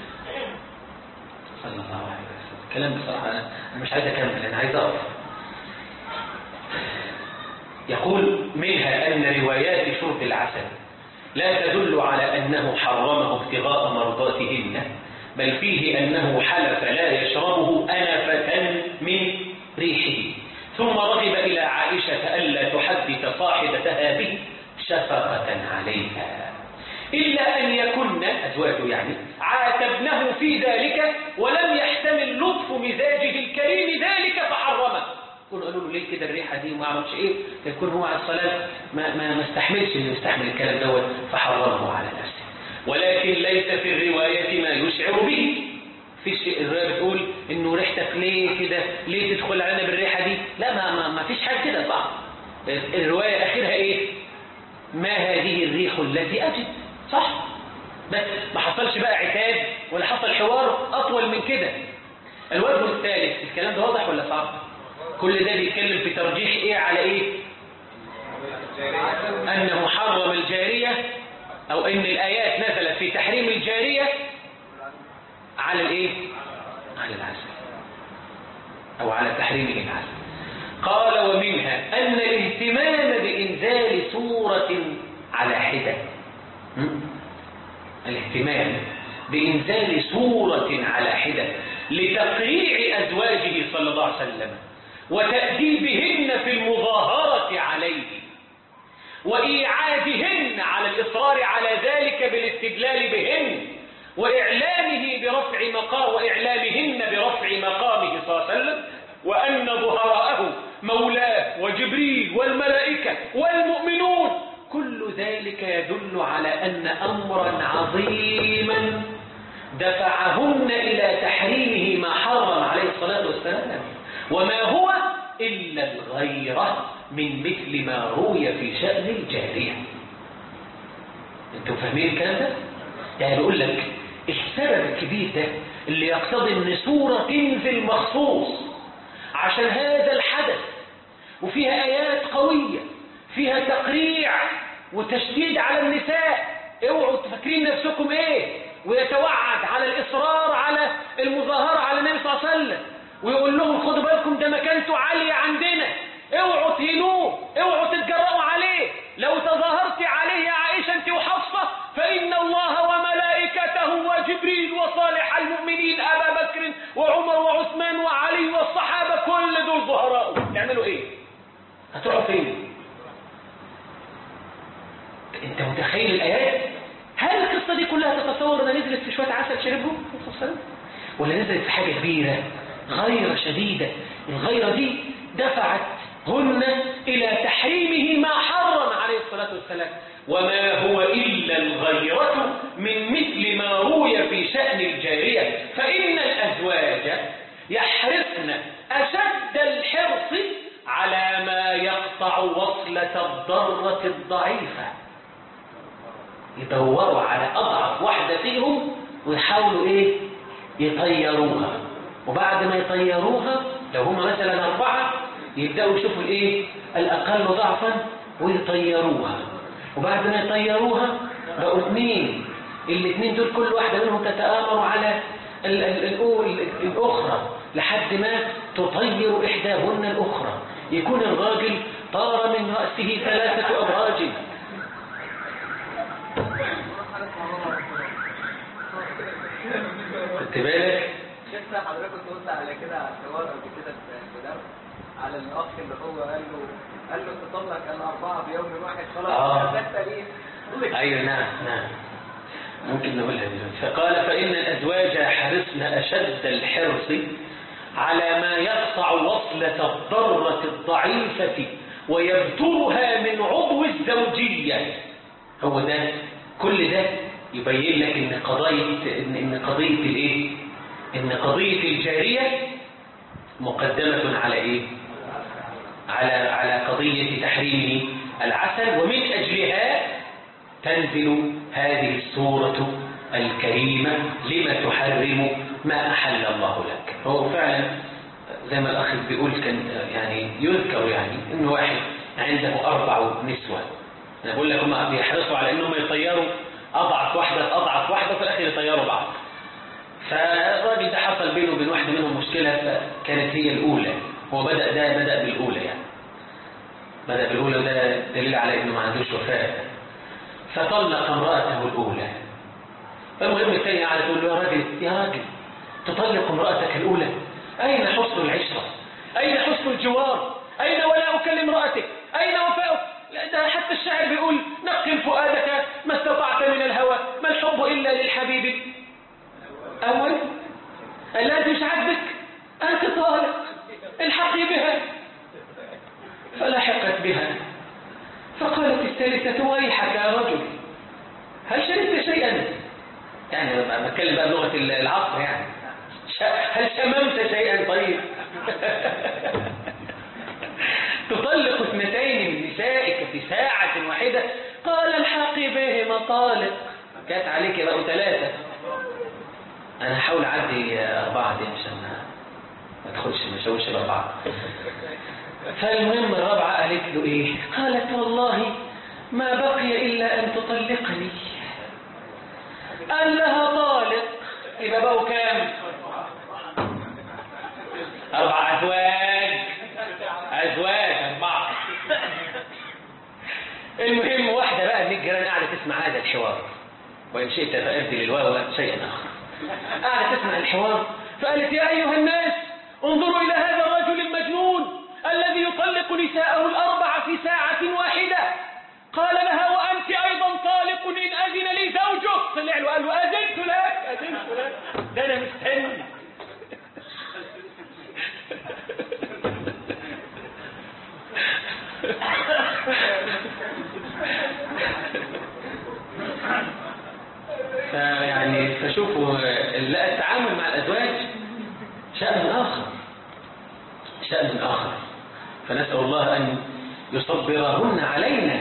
صلى الله عليه وسلم كلام بصراحة أنا أنا مش عايز أكمل أنا عايز أقف يقول منها أن روايات شرب العسل لا تدل على أنه حرمه ابتغاء مرضاتهن بل فيه أنه حلف لا يشربه أنفة من ريحه ثم رغب إلى عائشة ألا تحدث صاحبتها به شفقة عليها إلا أن يكن أزواجه يعني عاتبنه في ذلك ولم يحتمل لطف مزاجه الكريم ذلك فحرمه يقولوا قالوا له ليه كده الريحة دي وما اعرفش ايه فيكون هو على الصلاة ما, ما, ما استحملش انه يستحمل الكلام دوت فحرمه على نفسه ولكن ليس في الرواية ما يشعر به في شيء الرواية بتقول انه ريحتك ليه كده ليه تدخل علينا بالريحة دي لا ما, ما, ما فيش حاجة كده صح الرواية اخرها ايه ما هذه الريح التي اجد صح بس ما حصلش بقى عتاب ولا حصل حوار اطول من كده الوجه الثالث الكلام ده واضح ولا صعب كل ده بيتكلم في ترجيح ايه على ايه انه حرم الجارية او ان الايات نزلت في تحريم الجارية على الايه على العسل او على تحريم العسل قال ومنها ان الاهتمام بانزال سورة على حدة م? الاهتمام بإنزال سورة على حدة لتقريع أزواجه صلى الله عليه وسلم وتأديبهن في المظاهرة عليه وإيعادهن على الإصرار على ذلك بالاستدلال بهن وإعلامه برفع مقام وإعلامهن برفع مقامه صلى الله عليه وسلم وأن ظهراءه مولاه وجبريل والملائكة والمؤمنون كل ذلك يدل على أن أمرا عظيما دفعهن إلى تحريمه ما حرم عليه الصلاة والسلام وما هو إلا الغيرة من مثل ما روي في شأن الجارية انتوا فاهمين الكلام ده؟ يعني بيقول لك السبب الكبير ده اللي يقتضي ان سورة تنزل مخصوص عشان هذا الحدث وفيها آيات قوية فيها تقريع وتشديد على النساء اوعوا تفكرين نفسكم ايه ويتوعد على الإصرار على المظاهرة على النبي صلى الله عليه وسلم ويقول لهم خدوا بالكم ده مكانته عالية عندنا اوعوا تهينوه اوعوا تتجرأوا عليه لو تظاهرت عليه يا عائشة انت وحفصة فإن الله وملائكته وجبريل وصالح المؤمنين أبا بكر وعمر وعثمان وعلي والصحابة كل دول ظهراء يعملوا ايه هتروحوا فين انت متخيل الآيات هل القصة دي كلها تتصور انها نزلت في شوية عسل شربهم ولا نزلت في حاجة كبيرة غيرة شديدة الغيرة دي دفعت هن إلى تحريمه ما حرم عليه الصلاة والسلام وما هو إلا الغيرة من مثل ما روي في شأن الجارية فإن الأزواج يحرصن أشد الحرص على ما يقطع وصلة الضرة الضعيفة يدوروا على أضعف واحدة فيهم ويحاولوا إيه يطيروها وبعد ما يطيروها لو هم مثلا أربعة يبدأوا يشوفوا الإيه الأقل ضعفا ويطيروها وبعد ما يطيروها بقوا اثنين الاثنين دول كل واحدة منهم تتآمر على ال ال ال الأخرى لحد ما تطير إحداهن الأخرى يكون الراجل طار من رأسه ثلاثة أبراج خدت بالك شفت حضرتك كنت قلت على كده على الحوار قبل كده في درس على الاخ اللي هو قال له قال له تطلق الاربعه بيوم واحد خلاص آه. ده ليه؟ أيوة نعم نعم ممكن نقولها دلوقتي فقال فإن الأزواج يحرصن أشد الحرص على ما يقطع وصلة الضرة الضعيفة ويبترها من عضو الزوجية هو ده كل ده يبين لك ان قضية ان, إن قضية الايه ان قضية الجارية مقدمة على ايه على على قضية تحريم العسل ومن اجلها تنزل هذه السورة الكريمة لما تحرم ما أحل الله لك هو فعلا زي ما الأخ بيقول كان يعني يذكر يعني إنه واحد عنده أربع نسوة أنا بقول لك هم بيحرصوا على إنهم يطيروا أضعف واحدة أضعف واحدة في الآخر يطيروا بعض فالراجل ده حصل بينه وبين واحدة منهم مشكلة فكانت هي الأولى هو بدأ ده بدأ بالأولى يعني بدأ بالأولى وده دليل على إنه ما عندوش وفاء فطلق امرأته الأولى فالمهم الثانية قاعدة تقول له يا راجل يا راجل تطلق امرأتك الأولى أين حسن العشرة أين حسن الجوار أين ولاؤك لامرأتك أين وفاؤك لا ده حتى الشاعر بيقول نقل فؤادك ما استطعت من الهوى ما الحب إلا للحبيب أول الذي مش عاجبك أنت طالق الحقي بها فلحقت بها فقالت الثالثة ويحك يا رجل هل شربت شيئا يعني أنا بتكلم بقى بلغة العصر يعني ش- هل شممت شيئا طيب تطلق اثنتين من نسائك في ساعة واحدة قال الحقي بهما طالق كانت عليك بقوا ثلاثة أنا هحاول أعدي أربعة دي عشان ما أدخلش ما أشوش الأربعة فالمهم الرابعة قالت له إيه قالت والله ما بقي إلا أن تطلقني قال لها طالق يبقى بقوا كام أربع أزواج أزواج أربعة المهم واحدة بقى من الجيران قاعدة تسمع هذا الحوار وإن شئت فأبدل الواو شيئا آخر قاعدة تسمع الحوار فقالت يا أيها الناس انظروا إلى هذا الرجل المجنون الذي يطلق نساءه الأربع في ساعة واحدة قال لها وأنت أيضا طالق إن أذن لي زوجك طلع له قال له أذنت لك أذنت لك ده أنا مستني فيعني فشوفوا لا التعامل مع الأزواج شأن آخر شأن آخر فنسأل الله أن يصبرهن علينا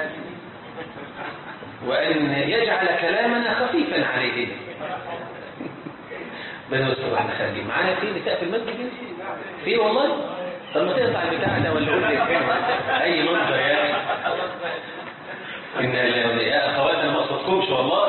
وأن يجعل كلامنا خفيفا عليهن بنا يستر احنا خارجين معانا في نساء في المسجد هنا؟ في والله طب ما تقطع البتاع ده ولا قول لي فين اي منظر يا اخي ان ال- يا اخوات انا ما اقصدكمش والله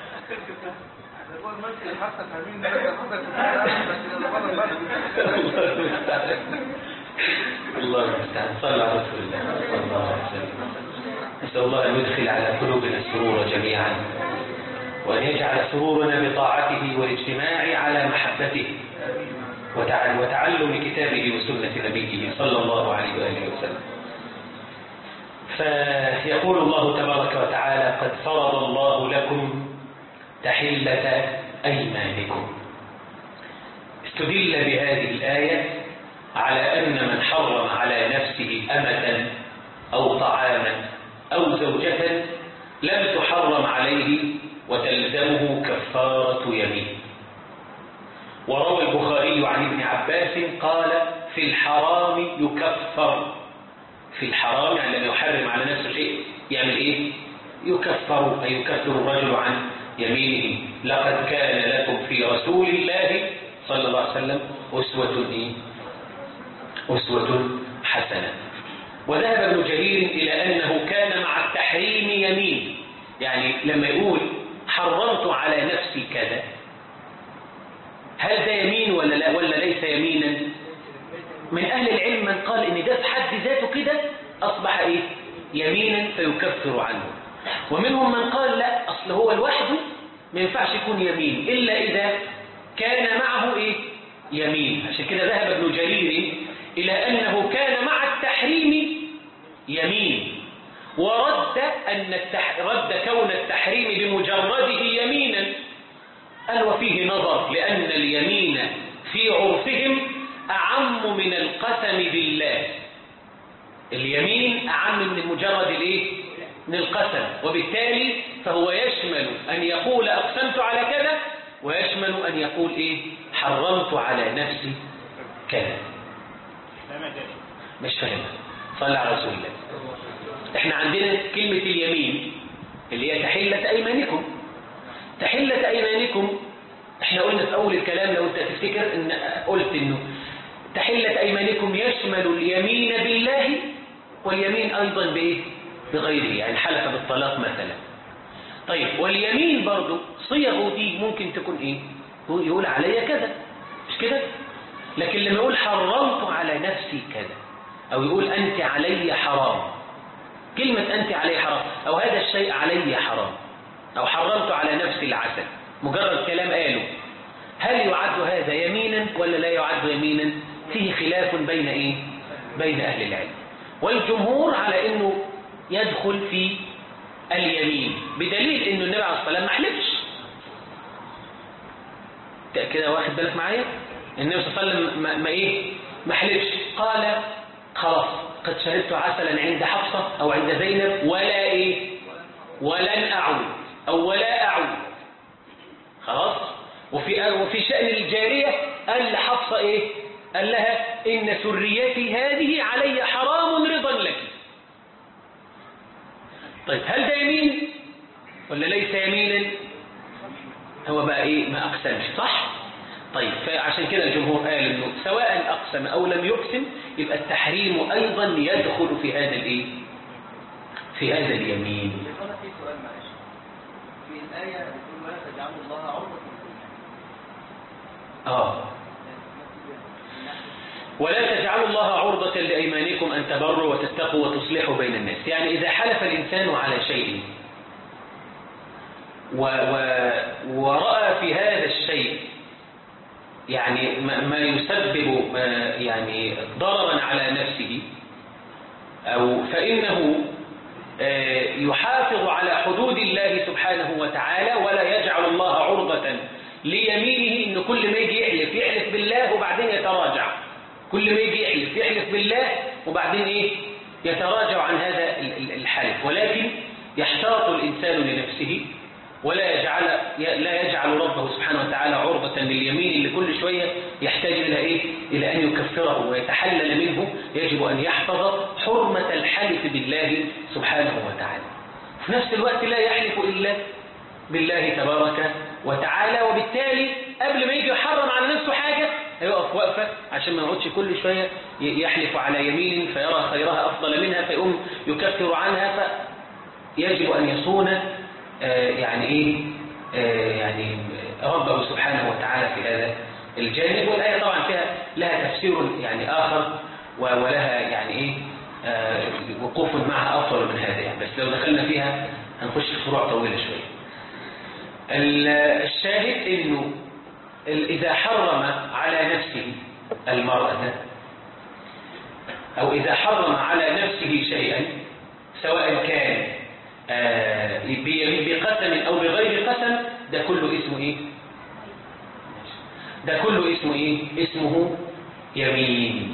هو المسجد حتى فاهمين ده حضرتك بس لما بره المسجد الله المستعان الله المستعان صلى على رسول الله صلى الله عليه وسلم نسأل الله أن يدخل على قلوبنا السرور جميعا وأن يجعل سرورنا بطاعته والاجتماع على محبته وتع- وتعلم كتابه وسنة نبيه صلى الله عليه وآله وسلم فيقول الله تبارك وتعالى قد فرض الله لكم تحلة أيمانكم استدل بهذه الآية على أن من حرم على نفسه أمة أو طعاما أو زوجة لم تحرم عليه وتلزمه كفارة يمين وروى البخاري عن ابن عباس قال في الحرام يكفر في الحرام يعني لما يحرم على نفسه شيء يعمل ايه يكفر أي يكفر الرجل عن يمينه لقد كان لكم في رسول الله صلى الله عليه وسلم أسوة إيه؟ أسوة حسنة وذهب ابن جرير إلى أنه كان مع التحريم يمين يعني لما يقول حرمت على نفسي كذا هل ده يمين ولا لا ولا ليس يمينا من أهل العلم من قال إن ده في حد ذاته كده أصبح إيه يمينا فيكفر عنه ومنهم من قال لا أصل هو لوحده ما ينفعش يكون يمين إلا إذا كان معه إيه يمين عشان كده ذهب ابن جرير إلى أنه كان مع التحريم يمين ورد أن التح... رد كون التحريم بمجرده يمينا قال وفيه نظر لأن اليمين في عرفهم أعم من القسم بالله اليمين أعم من مجرد الإيه؟ من القسم وبالتالي فهو يشمل أن يقول أقسمت على كذا ويشمل أن يقول إيه حرمت على نفسي كذا مش فاهم صلى على رسول الله احنا عندنا كلمة اليمين اللي هي تحلة أيمانكم تحلة أيمانكم احنا قلنا في أول الكلام لو انت تفتكر ان قلت انه تحلة أيمانكم يشمل اليمين بالله واليمين أيضا بإيه؟ بغيره يعني حلف بالطلاق مثلا طيب واليمين برضو صيغه دي ممكن تكون إيه؟ هو يقول علي كذا مش كده؟ لكن لما يقول حرمت على نفسي كذا أو يقول أنت علي حرام كلمة أنت علي حرام أو هذا الشيء علي حرام أو حرمت على نفسي العسل مجرد كلام قاله هل يعد هذا يمينا ولا لا يعد يمينا فيه خلاف بين إيه بين أهل العلم والجمهور على أنه يدخل في اليمين بدليل أنه النبي عليه الصلاة والسلام ما حلفش كده واخد بالك معايا النبي صلى الله عليه وسلم ما, ما ايه ما حلفش قال خلاص قد شربت عسلا عند حفصة او عند زينب ولا ايه ولن اعود او ولا اعود خلاص وفي وفي شأن الجارية قال لحفصة ايه قال لها ان سريتي هذه علي حرام رضا لك طيب هل ده يمين ولا ليس يمينا هو بقى ايه ما اقسمش صح طيب فعشان كده الجمهور قال انه سواء اقسم او لم يقسم يبقى التحريم ايضا يدخل في هذا الايه في هذا اليمين أنا في سؤال معلش في الآية بتقول ولا تجعلوا الله عرضة اه ولا تجعلوا الله عرضة لأيمانكم أن تبروا وتتقوا وتصلحوا بين الناس يعني إذا حلف الإنسان على شيء و و ورأى في هذا الشيء يعني ما ما يسبب آه، يعني ضررا على نفسه أو فإنه آه، يحافظ على حدود الله سبحانه وتعالى ولا يجعل الله عرضة ليمينه إن كل ما يجي يحلف يحلف بالله وبعدين يتراجع كل ما يجي يحلف يحلف بالله وبعدين إيه يتراجع عن هذا ال- ال- الحلف ولكن يحتاط الإنسان لنفسه ولا يجعل لا يجعل ربه سبحانه وتعالى عرضة لليمين اللي كل شوية يحتاج إلى إيه؟ إلى أن يكفره ويتحلل منه يجب أن يحفظ حرمة الحلف بالله سبحانه وتعالى في نفس الوقت لا يحلف إلا بالله تبارك وتعالى وبالتالي قبل ما يجي يحرم على نفسه حاجة هيقف وقفة عشان ما يقعدش كل شوية ي- يحلف على يمين فيرى خيرها أفضل منها فيقوم يكفر عنها فيجب أن يصون آه، يعني إيه آه، يعني ربه سبحانه وتعالى في هذا الجانب والآية طبعا فيها لها تفسير يعني آخر و- ولها يعني إيه آه، وقوف معها أفضل من هذا يعني بس لو دخلنا فيها هنخش في فروع طويلة شوية ال- الشاهد انه ال- اذا حرم على نفسه المرأة او اذا حرم على نفسه شيئا سواء كان آه، ب- بقسم او بغير قسم ده كله اسمه ايه ده كله اسمه ايه اسمه يمين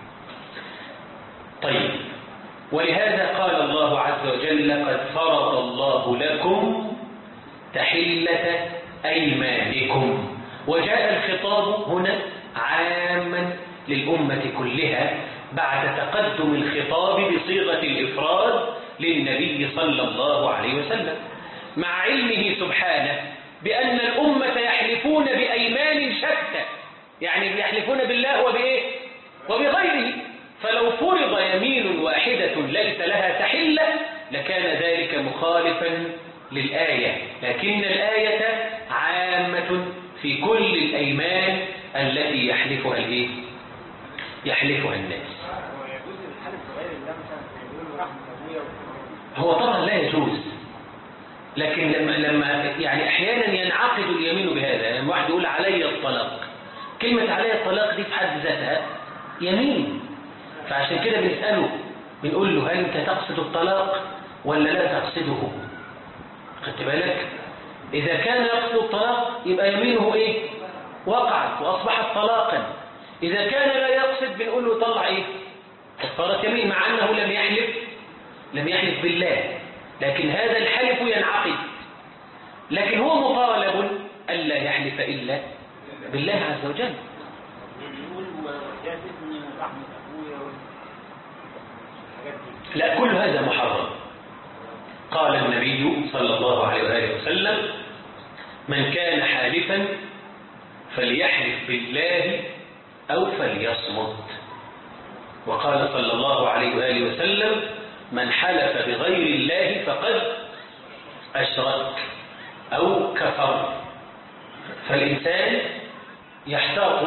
طيب ولهذا قال الله عز وجل قد فرض الله لكم تحلة أيمانكم وجاء الخطاب هنا عاما للأمة كلها بعد تقدم الخطاب بصيغة الإفراد للنبي صلى الله عليه وسلم مع علمه سبحانه بأن الأمة يحلفون بأيمان شتى يعني بيحلفون بالله وبإيه وبغيره فلو فرض يمين واحدة ليس لها تحلة لكان ذلك مخالفا للآية لكن الآية عامة في كل الأيمان التي يحلفها الإيه؟ يحلفها الناس ويجوز الحلف بغير الله مثلا يقول رحمة أبويا هو طبعا لا يجوز لكن لما لما يعني احيانا ينعقد اليمين بهذا لما واحد يقول علي الطلاق كلمة علي الطلاق دي في حد ذاتها يمين فعشان كده بنسأله بنقول له هل انت تقصد الطلاق ولا لا تقصده خدت بالك اذا كان يقصد الطلاق يبقى يمينه ايه وقعت واصبحت طلاقا اذا كان لا يقصد بنقول له طلع ايه كفارة يمين مع انه لم يحلف لم يحلف بالله لكن هذا الحلف ينعقد لكن هو مطالب ألا يحلف إلا بالله عز وجل يقول وجازتني ورحمة أبويا والحاجات دي لا كل هذا محرم قال النبي صلى الله عليه وآله وسلم من كان حالفا فليحلف بالله أو فليصمت وقال صلى الله عليه وآله وسلم من حلف بغير الله فقد أشرك أو كفر فالإنسان يحتاط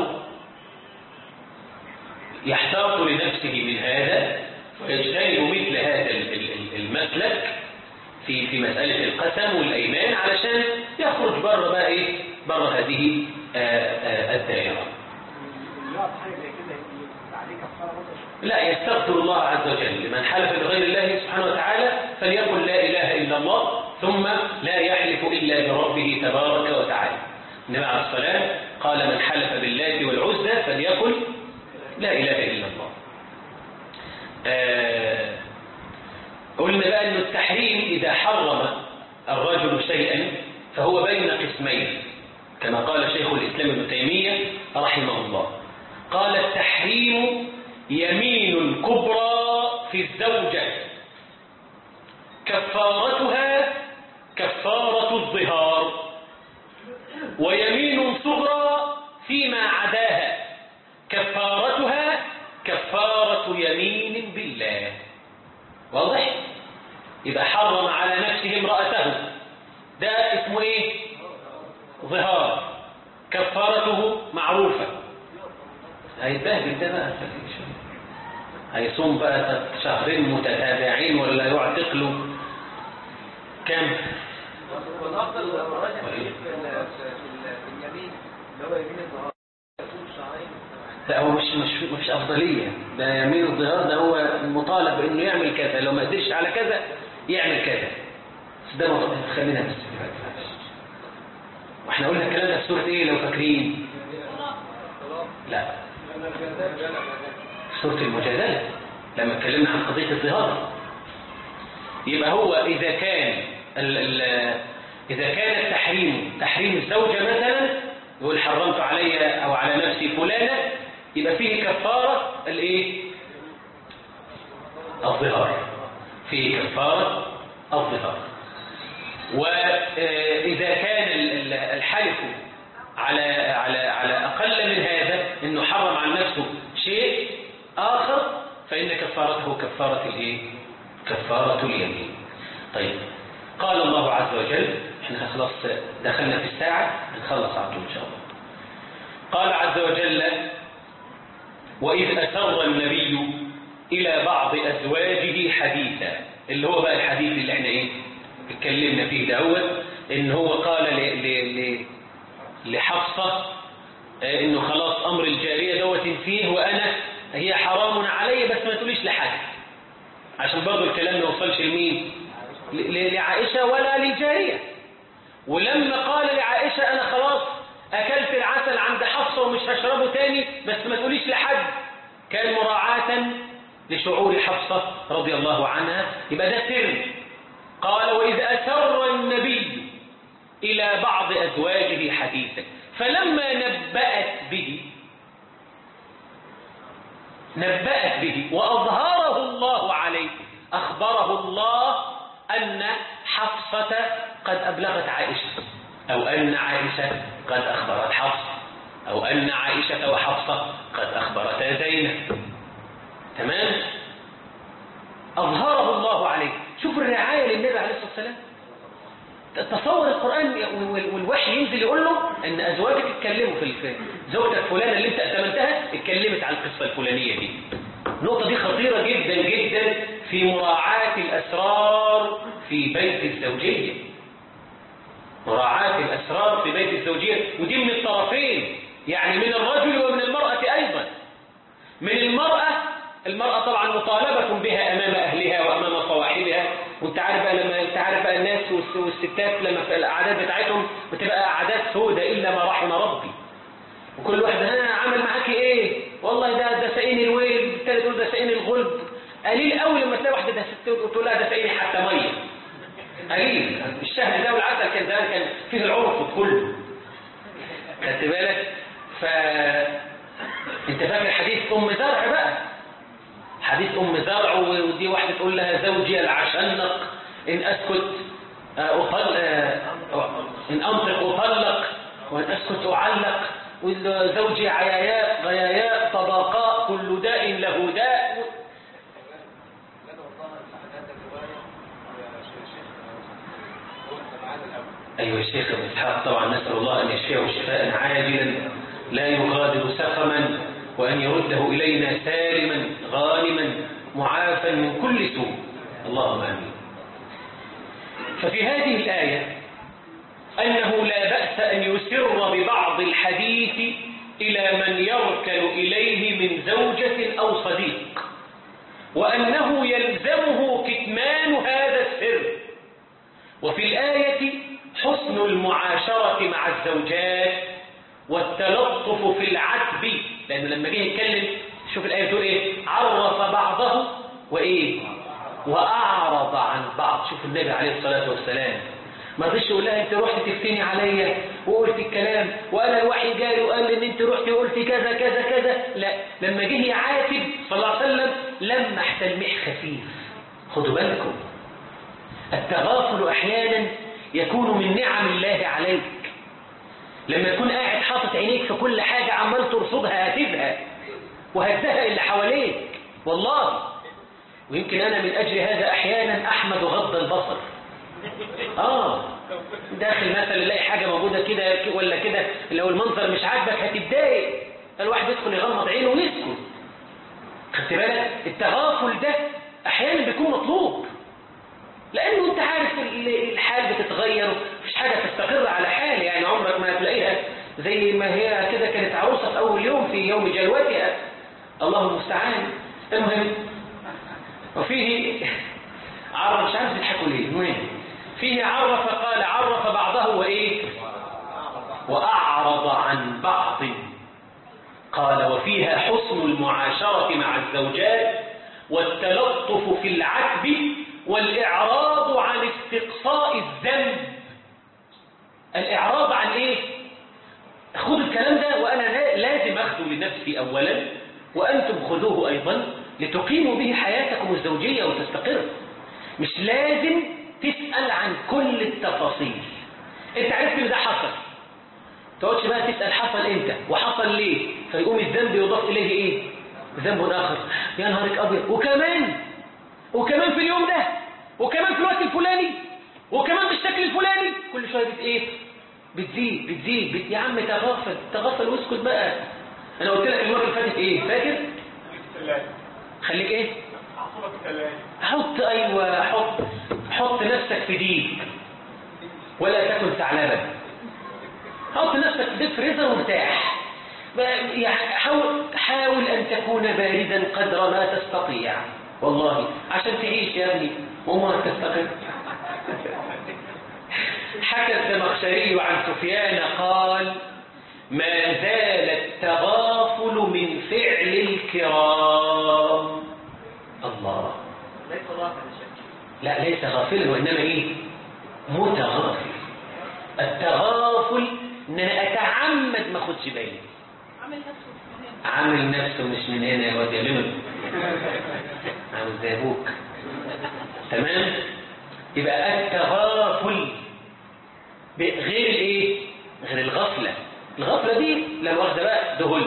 يحتاط لنفسه من هذا ويجتنب مثل هذا ال- ال- ال- المسلك في في مسألة القسم والأيمان علشان يخرج بره بقى إيه بره هذه آه، آه، الدائرة يقعد حاجة زي كده يبقى عليه كفارة برضه لا يستغفر الله عز وجل لمن حلف بغير الله سبحانه وتعالى فليقل لا إله إلا الله ثم لا يحلف إلا بربه تبارك وتعالى النبي عليه الصلاة قال من حلف بالله والعزى فليقل لا إله إلا الله آه قلنا بقى أن التحريم إذا حرم الرجل شيئا فهو بين قسمين كما قال شيخ الإسلام ابن تيمية رحمه الله قال التحريم يمين كبرى في الزوجة كفارتها كفارة الظهار ويمين صغرى فيما عداها كفارتها كفارة يمين بالله واضح؟ يبقى حرم على نفسه امرأته ده اسمه ايه؟ ظهار كفارته معروفة هيتبهدل ده بقى هيصوم بقى شهرين متتابعين ولا يعتق له كم؟ والافضل لو الراجل في ال- في ال- في اليمين اللي هو يمين الظهر يكون شهرين لا هو مش مش مش افضليه ده يمين الظهار ده هو مطالب بانه يعمل كذا لو ما قدرش على كذا يعمل كذا بس ده مطلوب خلينا بس واحنا قلنا الكلام ده في سوره ايه لو فاكرين لا في سوره المجادله لما اتكلمنا عن قضيه الظهار يبقى هو اذا كان ال ال اذا كان التحريم تحريم الزوجه مثلا يقول حرمت علي او على نفسي فلانه يبقى فيه كفاره الايه الظهار فيه كفاره الظهار وإذا كان ال- ال- الحلف على على على أقل من هذا إنه حرم عن نفسه شيء آخر فإن كفارته كفارة الإيه؟ كفارة اليمين. طيب قال الله عز وجل احنا خلاص دخلنا في الساعة هنخلص على طول إن شاء الله. قال عز وجل وإذ أسر النبي إلى بعض أزواجه حديثا اللي هو بقى الحديث اللي احنا إيه اتكلمنا فيه دهوت إن هو قال ل... ل... ل... لحفصة آه، إنه خلاص أمر الجارية دوت فيه وأنا هي حرام علي بس ما تقوليش لحد عشان برضه الكلام ما يوصلش لمين ل... ل... لعائشة ولا للجارية ولما قال لعائشة أنا خلاص أكلت العسل عند حفصة ومش هشربه تاني بس ما تقوليش لحد كان مراعاة لشعور حفصة رضي الله عنها يبقى ده سر قال وإذ أسر النبي إلى بعض أزواجه حديثا فلما نبأت به نبأت به وأظهره الله عليه أخبره الله أن حفصة قد أبلغت عائشة أو أن عائشة قد أخبرت حفصة أو أن عائشة وحفصة قد أخبرتا زينب تمام أظهره الله عليه شوف الرعاية للنبي عليه الصلاة والسلام تصور القرآن وال- والوحي ينزل يقول له أن أزواجك اتكلموا في الفيلم زوجتك فلانة اللي أنت أتمنتها اتكلمت عن القصة الفلانية دي النقطة دي خطيرة جدا جدا في مراعاة الأسرار في بيت الزوجية مراعاة الأسرار في بيت الزوجية ودي من الطرفين يعني من الرجل ومن المرأة أيضا من المرأة المرأة طبعا مطالبة بها أمام أهلها وأمام صواحبها وانت عارف بقى لما انت عارف بقى الناس والس- والستات لما في الأعداد بتاعتهم بتبقى أعداد سودة إلا ما رحم ربي وكل واحد ها عمل معاكي ايه والله ده ده سقيني الويل التالت يقول ده سقيني الغلب قليل قوي لما تلاقي واحده ده ست تقول لها ده سقيني حتى ميه قليل الشهد ده والعسل كان ده كان فيه العنف كله خدت بالك ف انت فاكر حديث ام زرع بقى حديث ام زرع ودي واحده تقول لها زوجي العشنق ان اسكت آه، أطل آه، ان انطق اطلق وان اسكت اعلق وزوجي عياياء غياياء طبقاء كل داء له داء لا والله هذا الرواية يا شيخ هو انت معانا الاول أيها الشيخ ابن إسحاق طبعا نسأل الله أن يشفيه شفاء عاجلا لا يغادر سقما وأن يرده إلينا سالما غانما معافا من كل سوء اللهم آمين ففي هذه الآية أنه لا بأس أن يسر ببعض الحديث إلى من يركن إليه من زوجة أو صديق وأنه يلزمه كتمان هذا السر وفي الآية حسن المعاشرة مع الزوجات والتلطف في العتب لأنه لما جه يتكلم شوف الآية بتقول إيه عرف بعضه وإيه وأعرض عن بعض شوف النبي عليه الصلاة والسلام ما رضيش يقول لها انت رحت تفتني عليا وقلت الكلام وانا الوحي جاي وقال لي ان انت رحت وقلت كذا كذا كذا لا لما جه يعاتب صلى الله عليه وسلم لمح تلميح خفيف خدوا بالكم التغافل احيانا يكون من نعم الله عليك لما تكون قاعد حاطط عينيك في كل حاجة عمال ترصدها هتزهق وهتزهق اللي حواليك والله ويمكن أنا من أجل هذا أحيانا أحمد غض البصر آه داخل مثلا يلاقي حاجة موجودة كده ولا كده لو المنظر مش عاجبك هتتضايق الواحد يدخل يغمض عينه ويسكت خدت بالك التغافل ده أحيانا بيكون مطلوب لأنه أنت عارف ال- الحال بتتغير مفيش حاجة تستقر على حال يعني عمرك ما هتلاقيها زي ما هي كده كانت عروسة في أول يوم في يوم جلوتها الله المستعان المهم وفيه عرف مش عارف تضحكوا ليه المهم فيه عرف قال عرف بعضه وإيه وأعرض عن بعض قال وفيها حسن المعاشرة مع الزوجات والتلطف في العتب والإعراض عن استقصاء الذنب الإعراض عن إيه؟ خذوا الكلام ده وأنا لا- لازم أخذه لنفسي أولا وأنتم خذوه أيضا لتقيموا به حياتكم الزوجية وتستقر مش لازم تسأل عن كل التفاصيل انت عرفت ان ده حصل تقعدش بقى تسأل حصل امتى وحصل ليه فيقوم الذنب يضاف إليه ايه ذنب آخر يا نهارك أبيض وكمان وكمان في اليوم ده وكمان في الوقت الفلاني وكمان بالشكل الفلاني كل شوية بت ايه بتزيد بتزيد بت... يا عم تغافل تغافل واسكت بقى انا قلت لك المرة اللي فاتت ايه فاكر خليك ايه حط ايوه حط حط نفسك في ديك ولا تكن ثعلبا حط نفسك في ديك فريزر وارتاح بقى يعني حاول حاول ان تكون باردا قدر ما تستطيع والله عشان تعيش يا ابني وما تستقر حكى الزمخشري عن سفيان قال ما زال التغافل من فعل الكرام الله ليس ضعفا الشك لا ليس غافلا وإنما إيه متغافل التغافل إن أنا أتعمد ما أخدش بالي عامل نفسه مهم عامل نفسه مش من هنا يا واد يا لمن عامل زي أبوك تمام يبقى التغافل غير الايه غير الغفلة الغفلة دي لو واخده بقى دهل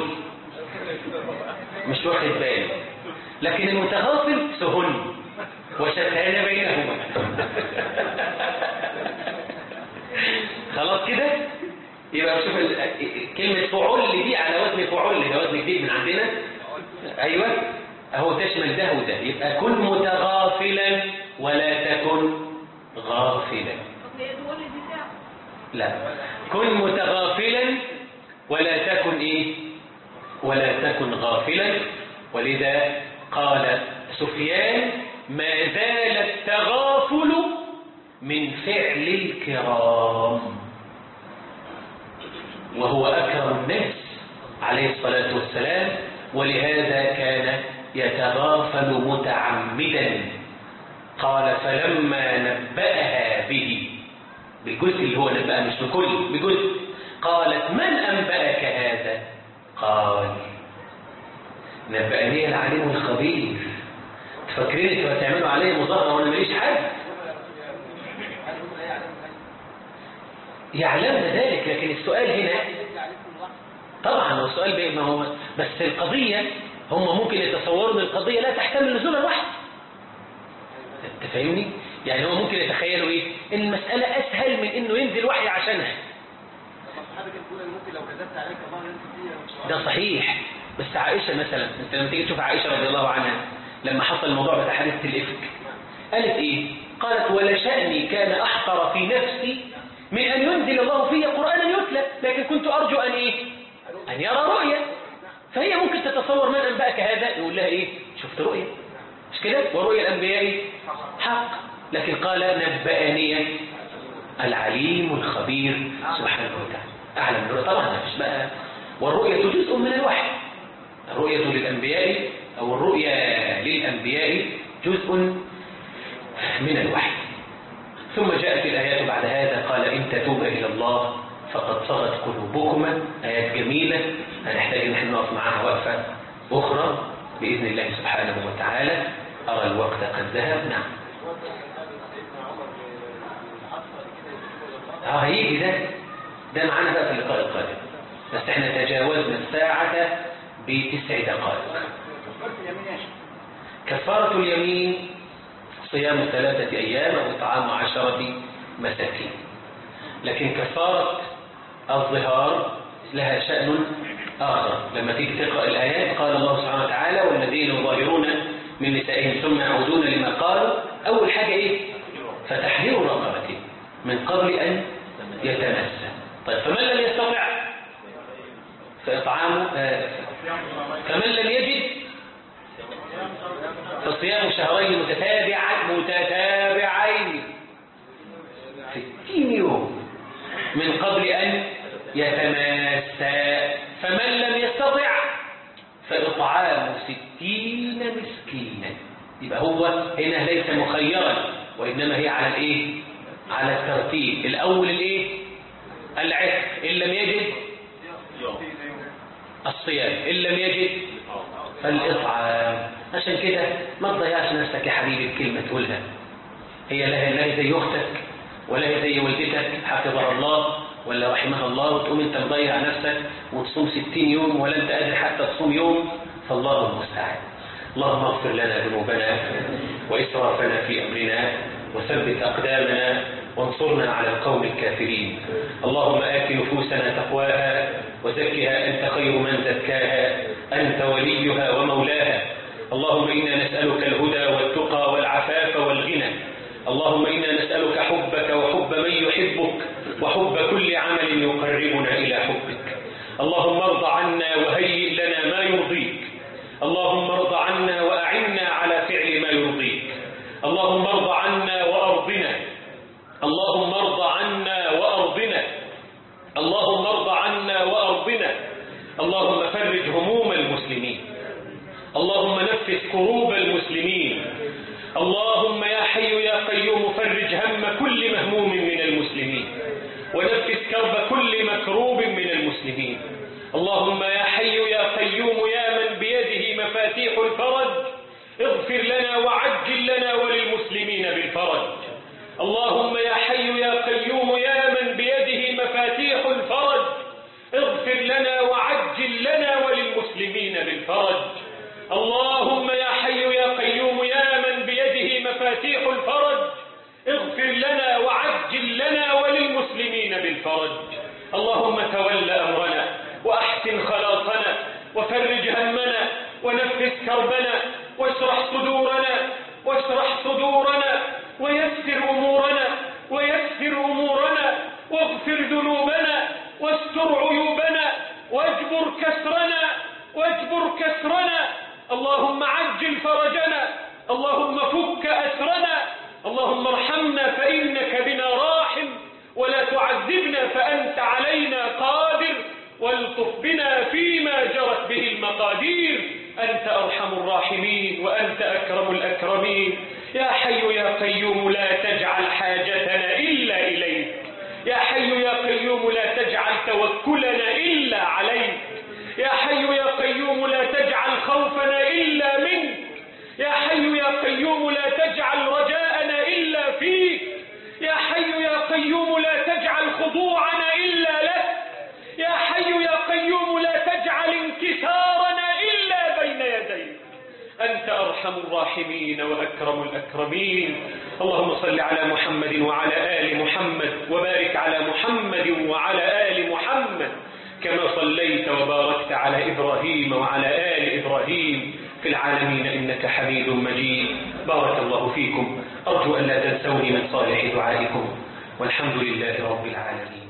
مش واخد بالي لكن المتغافل سهل وشتان بينهما خلاص كده يبقى شوف ال- كلمة فعل دي على وزن فعل ده وزن جديد من عندنا ايوه اهو تشمل ده وده يبقى كن متغافلا ولا تكن غافلا طب هي دول دي ساعة لا كن متغافلا ولا تكن ايه ولا تكن غافلا ولذا قال سفيان ما زال التغافل من فعل الكرام وهو أكرم الناس عليه الصلاة والسلام ولهذا كان يتغافل متعمدا قال فلما نبأها به بالجزء اللي هو نبأ مش بكل بجزء قالت من أنبأك هذا قال نبأني العليم الخبير تفكرين انتوا هتعملوا علي مظاهرة وانا ماليش حاجة يعلمنا ذلك لكن السؤال هنا طبعا هو السؤال بي- ما هو بس القضية هم ممكن يتصوروا ان القضية لا تحتمل نزول الوحي انت فاهمني؟ يعني هو ممكن يتخيلوا ايه؟ ان المسألة اسهل من انه ينزل وحي عشانها صحابك الأولى ممكن لو كذبت عليك الله ينسى فيها ده صحيح بس عائشة مثلا انت لما تيجي تشوف عائشة رضي الله عنها لما حصل الموضوع بتاع حادثة الإفك قالت ايه قالت ولشأني كان أحقر في نفسي من أن ينزل الله في قرآنا يتلى لكن كنت أرجو أن ايه أن يرى رؤيا فهي ممكن تتصور من أنبأك هذا يقول لها ايه شفت رؤيا مش كده ورؤيا الأنبياء حق لكن قال نبأني العليم الخبير سبحانه وتعالى أعلم بالرؤيا طبعا مش بقى والرؤية جزء من الوحي الرؤية للأنبياء أو الرؤيا للأنبياء جزء من الوحي ثم جاءت الآيات بعد هذا قال إن تتوب إلى الله فقد صغت قلوبكما آيات جميلة هنحتاج إن احنا نقف معاها وقفة أخرى بإذن الله سبحانه وتعالى أرى الوقت قد ذهب نعم اه هيجي ده ده معانا بقى في اللقاء القادم بس احنا تجاوزنا الساعة بتسع دقائق كفارة اليمين صيام ثلاثة أيام أو إطعام عشرة مساكين لكن كفارة الظهار لها شأن آخر لما تيجي تقرأ الآيات قال الله سبحانه وتعالى والذين يظاهرون من نسائهم ثم يعودون لما قالوا أول حاجة إيه فتحرير رقبته من قبل أن يتمسى طيب فمن لم يستطع فإطعام آه فمن لم يجد فصيام شهرين متتابعين متتابعين ستين يوم من قبل أن يتماسى فمن لم يستطع فإطعام ستين مسكينا يبقى هو هنا ليس مخيرا وإنما هي على الإيه على الترتيب الأول الإيه العتق إن لم يجد الصيام إن لم يجد فالإطعام عشان كده ما تضيعش نفسك يا حبيبي بكلمة تقولها هي لا لا هي زي أختك ولا هي زي والدتك حفظها الله ولا رحمها الله وتقوم انت مضيع نفسك وتصوم ستين يوم ولا انت قادر حتى تصوم يوم فالله المستعان اللهم اغفر لنا ذنوبنا وإسرافنا في أمرنا وثبت أقدامنا وانصرنا على القوم الكافرين اللهم آت نفوسنا تقواها وزكها أنت خير من زكاها أنت وليها ومولاها اللهم إنا نسألك الهدى والتقى والعفاف والغنى اللهم إنا نسألك حبك وحب من يحبك وحب كل عمل يقربنا إلى حبك اللهم ارض عنا وهيئ لنا ما يرضيك اللهم ارض عنا وأعنا على فعل ما يرضيك اللهم ارض عنا وأرضنا اللهم ارض عنا وأرضنا اللهم ارض عنا وأرضنا اللهم فرج هموم المسلمين اللهم نفس كروب المسلمين اللهم يا حي يا قيوم فرج هم كل مهموم من المسلمين ونفس كرب كل مكروب من المسلمين اللهم يا حي يا قيوم يا من بيده مفاتيح الفرج اغفر لنا وعجل لنا وللمسلمين بالفرج اللهم يا حي يا قيوم يا من بيده مفاتيح الفرج اغفر لنا وعجل لنا وللمسلمين بالفرج اللهم يا حي يا قيوم يا من بيده مفاتيح الفرج اغفر لنا وعجل لنا وللمسلمين بالفرج اللهم تول أمرنا وأحسن خلاصنا وفرج همنا ونفس كربنا واشرح صدورنا واشرح صدورنا ويسر أمورنا ويسر أمورنا واغفر ذنوبنا واستر عيوبنا واجبر كسرنا واجبر كسرنا اللهم عجل فرجنا اللهم فك أسرنا اللهم ارحمنا فإنك بنا راحم ولا تعذبنا فأنت علينا قادر والطف بنا فيما جرت به المقادير أنت أرحم الراحمين وأنت أكرم الأكرمين يا حي يا قيوم لا تجعل حاجتنا إلا إليك يا حي يا قيوم لا تجعل توكلنا إلا عليك يا حي يا قيوم لا تجعل خوفنا إلا منك يا حي يا قيوم لا تجعل رجاءنا إلا فيك يا حي يا قيوم لا تجعل خضوعنا إلا لك يا حي يا قيوم لا تجعل انكسارنا إلا بين يديك أنت أرحم الراحمين وأكرم الأكرمين اللهم صل على محمد وعلى آل محمد وبارك على محمد وعلى آل محمد كما صليت وباركت على إبراهيم وعلى آل إبراهيم في العالمين إنك حميد مجيد بارك الله فيكم أرجو أن لا تنسوني من صالح دعائكم والحمد لله رب العالمين